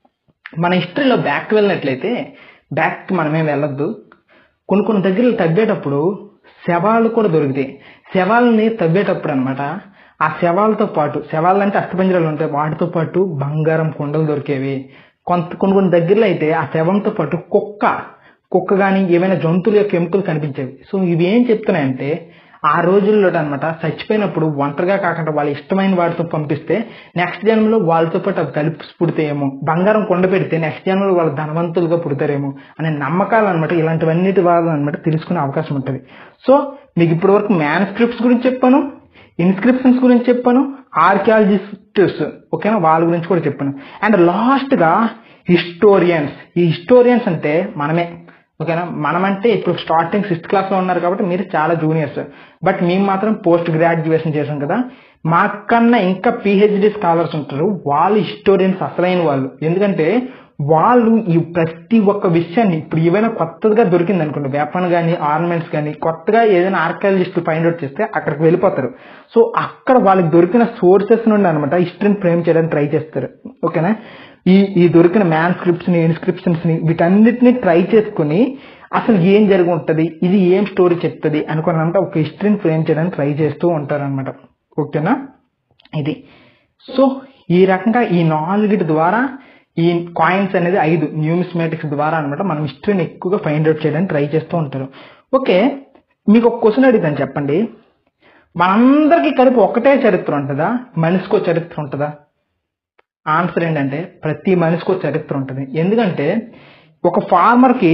మన హిస్టరీలో బ్యాక్ వెళ్ళినట్లయితే బ్యాక్ మనమేం వెళ్ళొద్దు కొన్ని కొన్ని దగ్గర తవ్వేటప్పుడు శవాలు కూడా దొరుకుతాయి శవాలని తవ్వేటప్పుడు అనమాట ఆ శవాలతో పాటు శవాలు అంటే అస్థిపంజరాలు ఉంటాయి వాటితో పాటు బంగారం కొండలు దొరికేవి కొంత కొన్ని కొన్ని దగ్గరలో అయితే ఆ శవంతో పాటు కుక్క కుక్క కానీ ఏమైనా జంతువుల యొక్క ఎముకలు కనిపించేవి సో ఇవి ఏం చెప్తున్నాయంటే ఆ రోజుల్లో అనమాట చచ్చిపోయినప్పుడు ఒంటరిగా కాకుండా వాళ్ళ ఇష్టమైన వాటితో పంపిస్తే నెక్స్ట్ జన్మలో వాళ్ళతో పాటు అవి కలిపి పుడితేమో బంగారం కొండ పెడితే నెక్స్ట్ జన్మలో వాళ్ళు ధనవంతులుగా పుడతారేమో అనే నమ్మకాలు అనమాట ఇలాంటివన్నిటి వాళ్ళు అనమాట తెలుసుకునే అవకాశం ఉంటుంది సో మీకు ఇప్పటి వరకు మ్యాన్స్క్రిప్ట్స్ గురించి చెప్పాను ఇన్స్క్రిప్షన్స్ గురించి చెప్పాను ఆర్కియాలజిస్ట్స్ ఓకేనా వాళ్ళ గురించి కూడా చెప్పాను అండ్ లాస్ట్ గా హిస్టోరియన్స్ ఈ హిస్టోరియన్స్ అంటే మనమే ఓకేనా మనమంటే ఇప్పుడు స్టార్టింగ్ సిక్స్త్ క్లాస్ లో ఉన్నారు కాబట్టి మీరు చాలా జూనియర్స్ బట్ మేము మాత్రం పోస్ట్ గ్రాడ్యుయేషన్ చేసాం కదా మాకన్నా ఇంకా పిహెచ్డి స్కాలర్స్ ఉంటారు వాళ్ళు హిస్టోరియన్స్ అసలైన వాళ్ళు ఎందుకంటే వాళ్ళు ఈ ప్రతి ఒక్క విషయాన్ని ఇప్పుడు ఏవైనా కొత్తగా దొరికింది అనుకోండి వెపన్ కానీ ఆర్నమెంట్స్ కానీ కొత్తగా ఏదైనా ఆర్కియాలజిస్ట్ ఫైండ్ అవుట్ చేస్తే అక్కడికి వెళ్ళిపోతారు సో అక్కడ వాళ్ళకి దొరికిన సోర్సెస్ నుండి అనమాట హిస్టరీని ఫ్రేమ్ చేయడానికి ట్రై చేస్తారు ఓకేనా ఈ ఈ దొరికిన మ్యాన్ స్క్రిప్ట్స్ ని ఇన్స్క్రిప్షన్స్ ని వీటన్నిటిని ట్రై చేసుకుని అసలు ఏం జరిగి ఉంటది ఇది ఏం స్టోరీ చెప్తుంది అనుకున్నంత ఒక హిస్టరీని ఫ్రేమ్ చేయడానికి ట్రై చేస్తూ ఉంటారనమాట ఓకేనా ఇది సో ఈ రకంగా ఈ నాలుగిటి ద్వారా ఈ కాయిన్స్ అనేది ఐదు న్యూమిస్మేటిక్స్ ద్వారా అనమాట మనం హిస్టరీని ఎక్కువగా ఫైండ్ అవుట్ చేయడానికి ట్రై చేస్తూ ఉంటారు ఓకే మీకు ఒక క్వశ్చన్ అడుగుతాను చెప్పండి మనందరికీ కలిపి ఒకటే చరిత్ర ఉంటుందా మనిషికో చరిత్ర ఉంటుందా ఆన్సర్ ఏంటంటే ప్రతి మనిషికి ఒక చరిత్ర ఉంటుంది ఎందుకంటే ఒక ఫార్మర్కి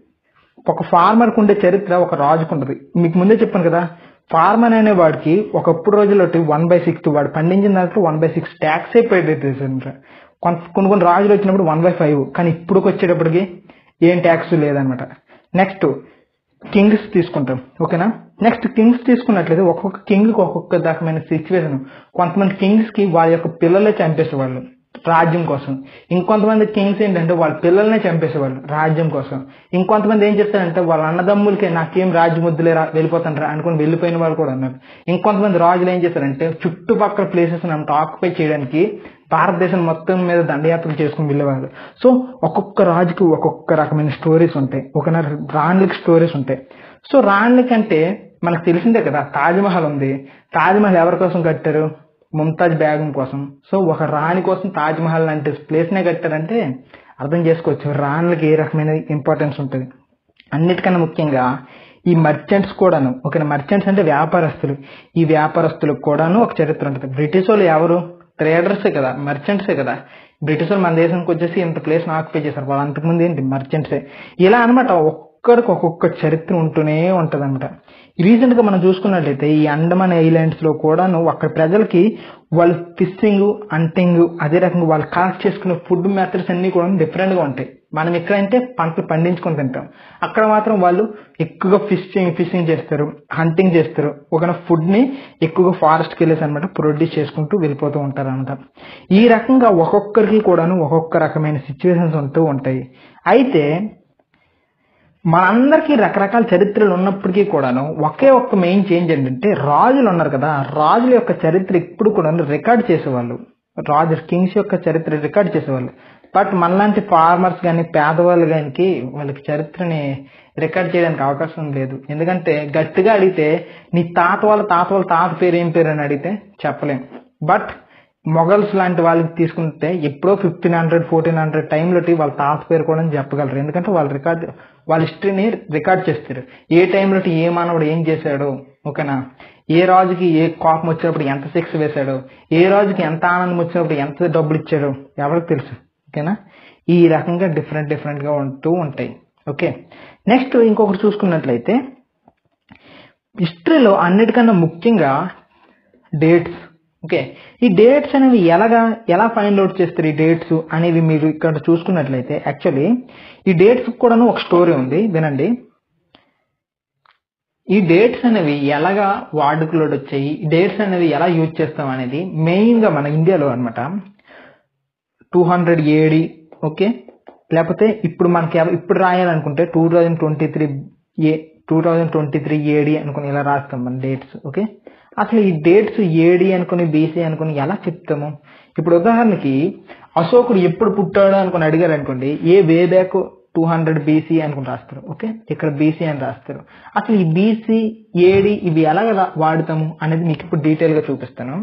ఒక ఫార్మర్కి ఉండే చరిత్ర ఒక రాజుకు ఉంటుంది మీకు ముందే చెప్పాను కదా ఫార్మర్ అనే వాడికి ఒకప్పుడు రోజుల్లో వన్ బై సిక్స్త్ వాడు పండించిన దాంట్లో వన్ బై సిక్స్ ట్యాక్స్ అయిపోయేది కొంత కొన్ని కొన్ని రాజులు వచ్చినప్పుడు వన్ బై ఫైవ్ కానీ ఇప్పుడు వచ్చేటప్పటికి ఏం ట్యాక్స్ లేదనమాట నెక్స్ట్ కింగ్స్ తీసుకుంటాం ఓకేనా నెక్స్ట్ కింగ్స్ తీసుకున్నట్లయితే ఒక్కొక్క కింగ్ కి ఒక్కొక్క రకమైన సిచ్యువేషన్ కొంతమంది కింగ్స్ కి వాళ్ళ యొక్క పిల్లలే చంపేసేవాళ్ళు రాజ్యం కోసం ఇంకొంతమంది కింగ్స్ ఏంటంటే వాళ్ళ పిల్లల్నే చంపేసేవాళ్ళు రాజ్యం కోసం ఇంకొంతమంది ఏం చేస్తారంటే వాళ్ళ అన్నదమ్ములకి నాకేం రాజ్యం వద్దులే రా వెళ్ళిపోతాను అనుకుని వెళ్ళిపోయిన వాళ్ళు కూడా ఉన్నారు ఇంకొంతమంది రాజులు ఏం చేస్తారంటే చుట్టుపక్కల ప్లేసెస్ అంతా ఆక్యుపై చేయడానికి భారతదేశం మొత్తం మీద దండయాత్రలు చేసుకుని వెళ్ళేవాళ్ళు సో ఒక్కొక్క రాజుకి ఒక్కొక్క రకమైన స్టోరీస్ ఉంటాయి ఒక రాణులకి స్టోరీస్ ఉంటాయి సో రాణులకంటే మనకు తెలిసిందే కదా తాజ్మహల్ ఉంది తాజ్మహల్ ఎవరి కోసం కట్టారు ముంతాజ్ బేగం కోసం సో ఒక రాణి కోసం తాజ్మహల్ లాంటి ప్లేస్ నే కట్టారంటే అర్థం చేసుకోవచ్చు రాణులకి ఏ రకమైన ఇంపార్టెన్స్ ఉంటుంది అన్నిటికన్నా ముఖ్యంగా ఈ మర్చెంట్స్ కూడాను ఒక మర్చెంట్స్ అంటే వ్యాపారస్తులు ఈ వ్యాపారస్తులకు కూడాను ఒక చరిత్ర ఉంటుంది బ్రిటిష్ వాళ్ళు ఎవరు ట్రేడర్సే కదా మర్చెంట్సే కదా బ్రిటిష్ వాళ్ళు మన దేశానికి వచ్చేసి ఇంత ప్లేస్ ఆక్యుపై చేశారు వాళ్ళు అంతకుముందు ఏంటి మర్చెంట్సే ఇలా అనమాట ఒక్కడికి ఒక్కొక్క చరిత్ర ఉంటూనే ఉంటది అనమాట రీసెంట్ గా మనం చూసుకున్నట్లయితే ఈ అండమాన్ ఐలాండ్స్ లో కూడాను అక్కడ ప్రజలకి వాళ్ళు ఫిషింగ్ అంటింగ్ అదే రకంగా వాళ్ళు కలెక్ట్ చేసుకునే ఫుడ్ మెథడ్స్ అన్ని కూడా డిఫరెంట్ గా ఉంటాయి మనం ఎక్కడంటే పంటలు పండించుకొని తింటాం అక్కడ మాత్రం వాళ్ళు ఎక్కువగా ఫిషింగ్ ఫిషింగ్ చేస్తారు హంటింగ్ చేస్తారు ఒక ఫుడ్ ని ఎక్కువగా ఫారెస్ట్ కి వెళ్ళేసి అనమాట ప్రొడ్యూస్ చేసుకుంటూ వెళ్ళిపోతూ ఉంటారు అనమాట ఈ రకంగా ఒక్కొక్కరికి కూడాను ఒక్కొక్క రకమైన సిచ్యువేషన్స్ ఉంటూ ఉంటాయి అయితే మనందరికీ రకరకాల చరిత్రలు ఉన్నప్పటికీ కూడాను ఒకే ఒక్క మెయిన్ చేంజ్ ఏంటంటే రాజులు ఉన్నారు కదా రాజుల యొక్క చరిత్ర ఇప్పుడు కూడా రికార్డ్ చేసేవాళ్ళు రాజు కింగ్స్ యొక్క చరిత్ర రికార్డ్ చేసేవాళ్ళు బట్ మనలాంటి ఫార్మర్స్ కానీ పేదవాళ్ళు కానీ వాళ్ళకి చరిత్రని రికార్డ్ చేయడానికి అవకాశం లేదు ఎందుకంటే గట్టిగా అడిగితే నీ తాత వాళ్ళ తాత వాళ్ళ తాత పేరు ఏం పేరు అని అడిగితే చెప్పలేం బట్ మొఘల్స్ లాంటి వాళ్ళకి తీసుకుంటే ఎప్పుడో ఫిఫ్టీన్ హండ్రెడ్ ఫోర్టీన్ హండ్రెడ్ టైంలోటి వాళ్ళ తాత పేరు కూడా చెప్పగలరు ఎందుకంటే వాళ్ళు రికార్డ్ వాళ్ళ హిస్టరీని రికార్డ్ చేస్తారు ఏ టైంలో ఏ మానవుడు ఏం చేశాడు ఓకేనా ఏ రాజుకి ఏ కోపం వచ్చినప్పుడు ఎంత శిక్ష వేశాడు ఏ రాజుకి ఎంత ఆనందం వచ్చినప్పుడు ఎంత డబ్బులు ఇచ్చాడు ఎవరికి తెలుసు ఓకేనా ఈ రకంగా డిఫరెంట్ డిఫరెంట్ గా ఉంటూ ఉంటాయి ఓకే నెక్స్ట్ ఇంకొకటి చూసుకున్నట్లయితే హిస్టరీలో అన్నిటికన్నా ముఖ్యంగా డేట్స్ ఓకే ఈ డేట్స్ అనేవి ఎలాగా ఎలా ఫైండ్ అవుట్ చేస్తారు ఈ డేట్స్ అనేవి మీరు ఇక్కడ చూసుకున్నట్లయితే యాక్చువల్లీ ఈ డేట్స్ కూడాను ఒక స్టోరీ ఉంది వినండి ఈ డేట్స్ అనేవి ఎలాగా వాడుకలోకి వచ్చాయి ఈ డేట్స్ అనేవి ఎలా యూజ్ చేస్తాం అనేది మెయిన్ గా మన ఇండియాలో అనమాట టూ హండ్రెడ్ ఏడి ఓకే లేకపోతే ఇప్పుడు మనకి ఎవ- ఇప్పుడు రాయాలనుకుంటే టూ థౌజండ్ ట్వంటీ త్రీ ఏ two thousand twenty three AD అనుకుని ఇలా రాస్తాం మన డేట్స్ ఓకే అసలు ఈ డేట్స్ ఏడి అనుకుని బీసీ అనుకుని ఎలా చెప్తాము ఇప్పుడు ఉదాహరణకి అశోకుడు ఎప్పుడు పుట్టాడు అనుకుని అడిగారు అనుకోండి a way back two hundred BC అనుకుని రాస్తారు ఓకే ఇక్కడ బీసీ అని రాస్తారు అసలు ఈ బీసీ ఏడి ఇవి ఎలా రా- వాడుతాము అనేది మీకు ఇప్పుడు డీటెయిల్ గా చూపిస్తాను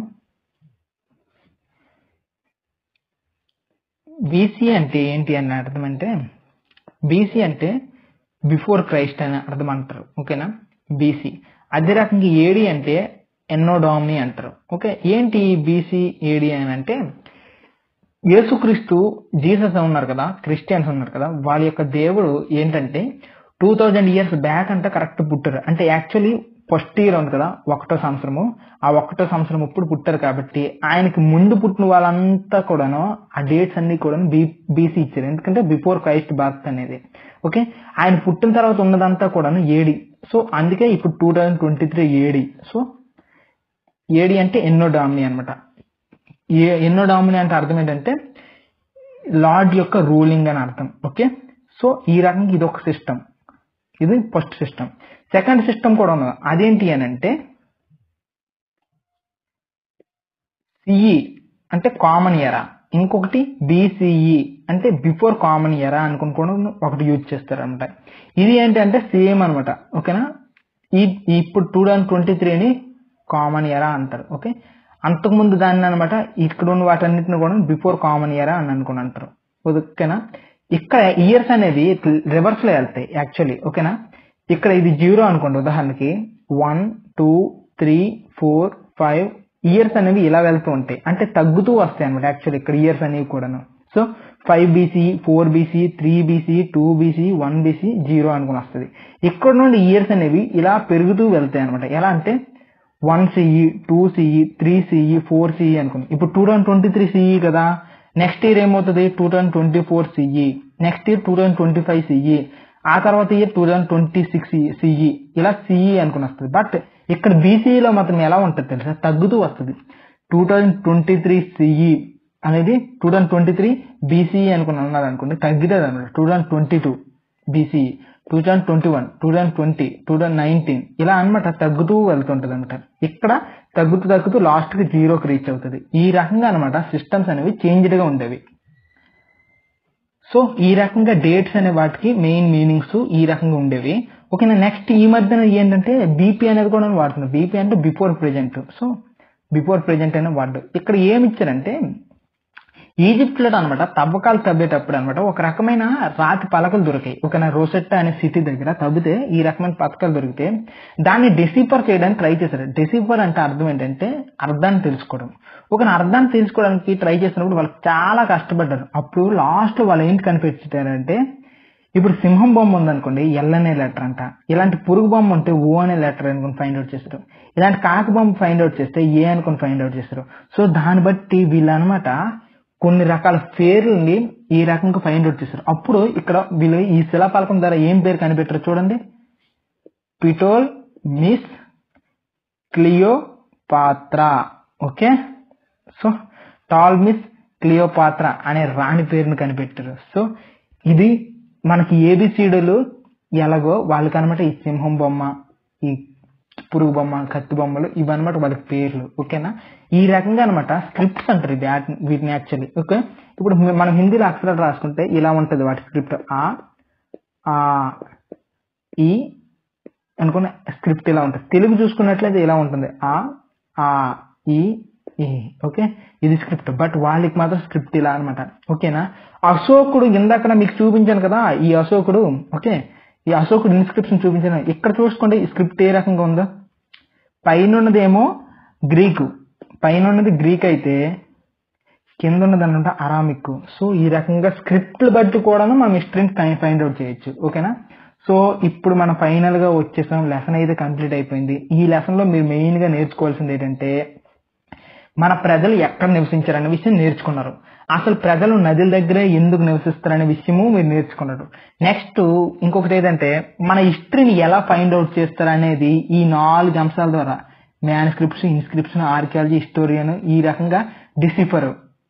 బీసీ అంటే ఏంటి అని అర్థం అంటే బీసీ అంటే బిఫోర్ క్రైస్ట్ అని అర్థం అంటారు ఓకేనా బీసీ అదే రకంగా ఏడి అంటే ఎన్నోడామిని అంటారు ఓకే ఏంటి బీసీ ఏడి అని అంటే యేసుక్రీస్తు జీసస్ ఉన్నారు కదా క్రిస్టియన్స్ ఉన్నారు కదా వాళ్ళ యొక్క దేవుడు ఏంటంటే టూ థౌజండ్ ఇయర్స్ బ్యాక్ అంటే కరెక్ట్ పుట్టారు అంటే యాక్చువల్లీ ఫస్ట్ ఇయర్ ఉంది కదా ఒకటో సంవత్సరము ఆ ఒకటో సంవత్సరం ఇప్పుడు పుట్టారు కాబట్టి ఆయనకి ముందు పుట్టిన వాళ్ళంతా కూడాను ఆ డేట్స్ అన్ని కూడా బీసీ ఇచ్చారు ఎందుకంటే బిఫోర్ క్రైస్ట్ బర్త్ అనేది ఓకే ఆయన పుట్టిన తర్వాత ఉన్నదంతా కూడాను ఏడి సో అందుకే ఇప్పుడు two thousand twenty three AD so AD అంటే ఎన్నో డామిని అనమాట ఏ ఎన్నో డామిని అంటే అర్థం ఏంటంటే లార్డ్ యొక్క రూలింగ్ అని అర్థం ఓకే సో ఈ రకంగా ఇది ఒక సిస్టమ్ ఇది ఫస్ట్ సిస్టమ్ సెకండ్ సిస్టమ్ కూడా ఉన్నది అదేంటి అని అంటే సిఈ అంటే కామన్ ఎరా ఇంకొకటి బీసీఈ అంటే బిఫోర్ కామన్ ఎరా అనుకుని కూడా ఒకటి యూజ్ చేస్తారు అనమాట ఇది ఏంటి అంటే సేమ్ అనమాట ఓకేనా ఈ ఇప్పుడు టూ థౌజండ్ ట్వంటీ త్రీని కామన్ ఎరా అంటారు ఓకే అంతకుముందు దాన్ని అనమాట ఇక్కడ ఉన్న వాటన్నిటిని కూడా బిఫోర్ కామన్ ఇయర్ అని అనుకుని అంటారు ఓకేనా ఇక్కడ ఇయర్స్ అనేవి రివర్స్ లో వెళ్తాయి యాక్చువల్లీ ఓకేనా ఇక్కడ ఇది జీరో అనుకోండి ఉదాహరణకి one two three four five years అనేవి ఇలా వెళ్తూ ఉంటాయి అంటే తగ్గుతూ వస్తాయి అనమాట యాక్చువల్లీ ఇక్కడ ఇయర్స్ అనేవి కూడాను so five BC four BC three BC two BC one BC zero అనుకుని వస్తుంది ఇక్కడ నుండి ఇయర్స్ అనేవి ఇలా పెరుగుతూ వెళ్తాయి అనమాట ఎలా అంటే one CE two CE three CE four CE అనుకుంది ఇప్పుడు two thousand twenty three CE కదా నెక్స్ట్ ఇయర్ ఏమవుతుంది two thousand twenty four CE next year two thousand twenty five CE ఆ తర్వాత year two thousand twenty six CE ఇలా CE అనుకుని వస్తుంది but ఇక్కడ బీసీఈలో మాత్రం ఎలా ఉంటుంది తెలుసా తగ్గుతూ వస్తుంది two thousand twenty three CE అనేది two thousand twenty three BCE అనుకుని అన్నారు అనుకోండి తగ్గుతుంది అనమాట two thousand twenty two BCE two thousand twenty one two thousand twenty two thousand nineteen ఇలా అనమాట తగ్గుతూ వెళ్తుంటది అనమాట ఇక్కడ తగ్గుతూ తగ్గుతూ లాస్ట్ కి జీరోకి రీచ్ అవుతుంది ఈ రకంగా అనమాట సిస్టమ్స్ అనేవి చేంజ్డ్ గా ఉండేవి సో ఈ రకంగా డేట్స్ అనే వాటికి మెయిన్ మీనింగ్స్ ఈ రకంగా ఉండేవి ఓకేనా నెక్స్ట్ ఈ మధ్యన ఏంటంటే బీపీ అనేది కూడా వాడుతున్నారు బీపీ అంటే before present so before present అనే వర్డ్ ఇక్కడ ఏమి ఇచ్చారంటే ఈజిప్ట్ లో అనమాట తవ్వకాలు తవ్వేటప్పుడు అనమాట ఒక రకమైన రాతి పలకలు దొరికాయి ఒక రోసెట్టా అనే సిటీ దగ్గర తవ్వితే ఈ రకమైన పథకాలు దొరికితే దాన్ని డెసిఫర్ చేయడానికి ట్రై చేశారు డెసిఫర్ అంటే అర్థం ఏంటంటే అర్థాన్ని తెలుసుకోవడం ఒక అర్థాన్ని తెలుసుకోవడానికి ట్రై చేసినప్పుడు వాళ్ళు చాలా కష్టపడ్డారు అప్పుడు లాస్ట్ వాళ్ళు ఏంటి కనిపెట్టారంటే ఇప్పుడు సింహం బొమ్మ ఉందనుకోండి ఎల్ అనే లెటర్ అంట ఇలాంటి పురుగు బొమ్మ ఉంటే ఓ అనే లెటర్ అనుకుని ఫైండ్ అవుట్ చేస్తారు ఇలాంటి కాకి బొమ్మ ఫైండ్ అవుట్ చేస్తే ఏ అనుకుని ఫైండ్ అవుట్ చేస్తారు సో దాన్ని బట్టి వీళ్ళు అనమాట కొన్ని రకాల పేర్లని ఈ రకంగా ఫైండ్ అవుట్ చేస్తారు అప్పుడు ఇక్కడ వీళ్ళు ఈ శిలాపలకం ద్వారా ఏం పేరు కనిపెట్టారు చూడండి Ptolemies Cleopatra okay so Ptolemies Cleopatra అనే రాణి పేరుని కనిపెట్టారు సో ఇది మనకి ఏబిసిడీలు ఎలాగో వాళ్ళకి అనమాట ఈ సింహం బొమ్మ ఈ పురుగు బొమ్మ కత్తి బొమ్మలు ఇవన్నమాట వాళ్ళకి పేర్లు ఓకేనా ఈ రకంగా అనమాట స్క్రిప్ట్స్ అంటారు ఇది యాట్- వీటిని యాక్చువల్లీ ఓకే ఇప్పుడు మనం హిందీలో అక్షరాలు రాసుకుంటే ఇలా ఉంటది వాటి స్క్రిప్ట్ ఆ ఆ ఈ అనుకున్న స్క్రిప్ట్ ఇలా ఉంటుంది తెలుగు చూసుకున్నట్లయితే ఇలా ఉంటుంది ఆ ఆ ఈ ఈ ఓకే ఇది స్క్రిప్ట్ బట్ వాళ్ళకి మాత్రం స్క్రిప్ట్ ఇలా అన్నమాట ఓకేనా అశోకుడు ఇందాక మీకు చూపించాను కదా ఈ అశోకుడు ఓకే ఈ అశోకుడు ఇన్స్క్రిప్షన్ చూపించాను ఇక్కడ చూసుకోండి ఈ స్క్రిప్ట్ ఏ రకంగా ఉందో పైన ఉన్నదేమో గ్రీకు పైన ఉన్నది గ్రీక్ అయితే కింద ఉన్నది అనమాట అరామిక్ సో ఈ రకంగా స్క్రిప్ట్లు బట్టి కూడాను మనం హిస్టరీని ఫైండ్ అవుట్ చేయొచ్చు ఓకేనా సో ఇప్పుడు మనం ఫైనల్ గా వచ్చేసాం లెసన్ అయితే కంప్లీట్ అయిపోయింది ఈ లెసన్ లో మీరు మెయిన్ గా నేర్చుకోవాల్సింది ఏంటంటే మన ప్రజలు ఎక్కడ నివసించారనే విషయం నేర్చుకున్నారు అసలు ప్రజలు నదుల దగ్గరే ఎందుకు నివసిస్తారనే విషయము మీరు నేర్చుకున్నారు నెక్స్ట్ ఇంకొకటి ఏంటంటే మన హిస్టరీని ఎలా ఫైండ్ అవుట్ చేస్తారనేది ఈ నాలుగు అంశాల ద్వారా మ్యాన్స్క్రిప్ట్స్ ఇన్స్క్రిప్షన్ ఆర్కియాలజీ హిస్టోరియన్ ఈ రకంగా డిసిఫర్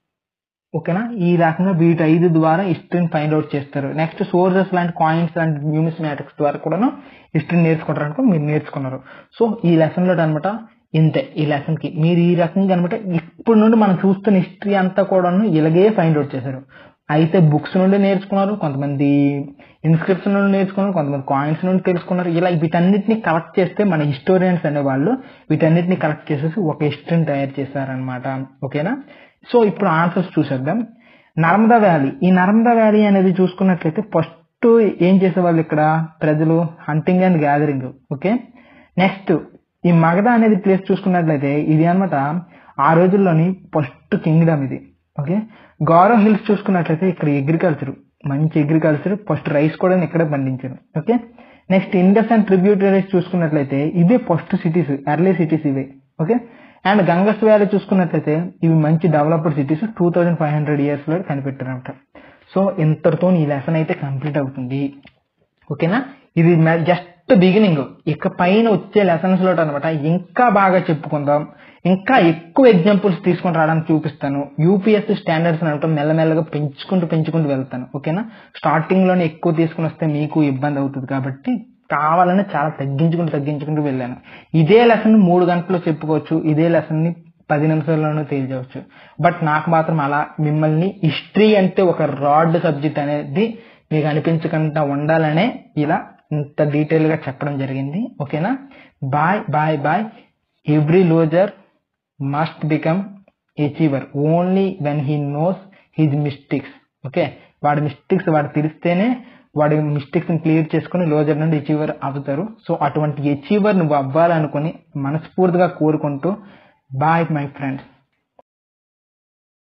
ఓకేనా ఈ రకంగా వీటి ఐదు ద్వారా హిస్టరీని ఫైండ్ అవుట్ చేస్తారు నెక్స్ట్ సోర్సెస్ లాంటి కాయిన్స్ లాంటి న్యూమిస్మాటిక్స్ ద్వారా కూడాను హిస్టరీని నేర్చుకుంటారు అనుకో మీరు నేర్చుకున్నారు సో ఈ లెసన్ లో అనమాట ఇంతే ఈ లెసన్ కి మీరు ఈ రకంగా అనమాట ఇప్పుడు నుండి మనం చూస్తున్న హిస్టరీ అంతా కూడాను ఇలాగే ఫైండ్ అవుట్ చేశారు అయితే బుక్స్ నుండి నేర్చుకున్నారు కొంతమంది ఇన్స్క్రిప్షన్ నుండి నేర్చుకున్నారు కొంతమంది కాయిన్స్ నుండి తెలుసుకున్నారు ఇలా వీటన్నిటిని కలెక్ట్ చేస్తే మన హిస్టోరియన్స్ అనే వాళ్ళు వీటన్నిటిని కలెక్ట్ చేసేసి ఒక హిస్టరీని తయారు చేశారనమాట ఓకేనా సో ఇప్పుడు ఆన్సర్స్ చూసేద్దాం నర్మదా వ్యాలీ ఈ నర్మదా వ్యాలీ అనేది చూసుకున్నట్లయితే ఫస్ట్ ఏం చేసేవాళ్ళు ఇక్కడ ప్రజలు hunting and gathering okay next ఈ మగధ అనేది ప్లేస్ చూసుకున్నట్లయితే ఇది అన్నమాట ఆ రోజుల్లోని ఫస్ట్ కింగ్డమ్ ఇది ఓకే గౌరవ్ హిల్స్ చూసుకున్నట్లయితే ఇక్కడ అగ్రికల్చర్ మంచి అగ్రికల్చర్ ఫస్ట్ రైస్ కూడా ఇక్కడే పండించారు okay next Indus and tributaries చూసుకున్నట్లయితే ఇవే ఫస్ట్ సిటీస్ ఎర్లీ సిటీస్ ఇవే ఓకే అండ్ గంగస్ వ్యాలీ చూసుకున్నట్లయితే ఇవి మంచి developed cities two thousand five hundred years లో కనిపెట్టారంట సో ఇంతటితో ఈ లెసన్ అయితే కంప్లీట్ అవుతుంది ఓకేనా ఇది జస్ట్ బిగినింగ్ ఇక పైన వచ్చే లెసన్స్ లో అనమాట ఇంకా బాగా చెప్పుకుందాం ఇంకా ఎక్కువ ఎగ్జాంపుల్స్ తీసుకొని రావడానికి చూపిస్తాను యూపీఎస్సీ స్టాండర్డ్స్ అనమాట మెల్లమెల్లగా పెంచుకుంటూ పెంచుకుంటూ వెళ్తాను ఓకేనా స్టార్టింగ్ లోనే ఎక్కువ తీసుకుని వస్తే మీకు ఇబ్బంది అవుతుంది కాబట్టి కావాలని చాలా తగ్గించుకుంటూ తగ్గించుకుంటూ వెళ్ళాను ఇదే లెసన్ మూడు గంటల్లో చెప్పుకోవచ్చు ఇదే లెసన్ ని పది నిమిషాల్లోనూ తేల్చవచ్చు బట్ నాకు మాత్రం అలా మిమ్మల్ని హిస్టరీ అంటే ఒక రాడ్ సబ్జెక్ట్ అనేది మీకు అనిపించకుండా ఉండాలనే ఇలా ఇంత డీటెయిల్ గా చెప్పడం జరిగింది ఓకేనా boy boy boy every loser must become achiever only when he knows his mistakes okay వాడి మిస్టేక్స్ వాడు తెలిస్తేనే వాడి మిస్టేక్స్ ని క్లియర్ చేసుకుని లోజర్ నుండి అచీవర్ అవుతారు సో అటువంటి అచీవర్ నువ్వు అవ్వాలనుకుని మనస్ఫూర్తిగా కోరుకుంటూ బాయ్ మై ఫ్రెండ్స్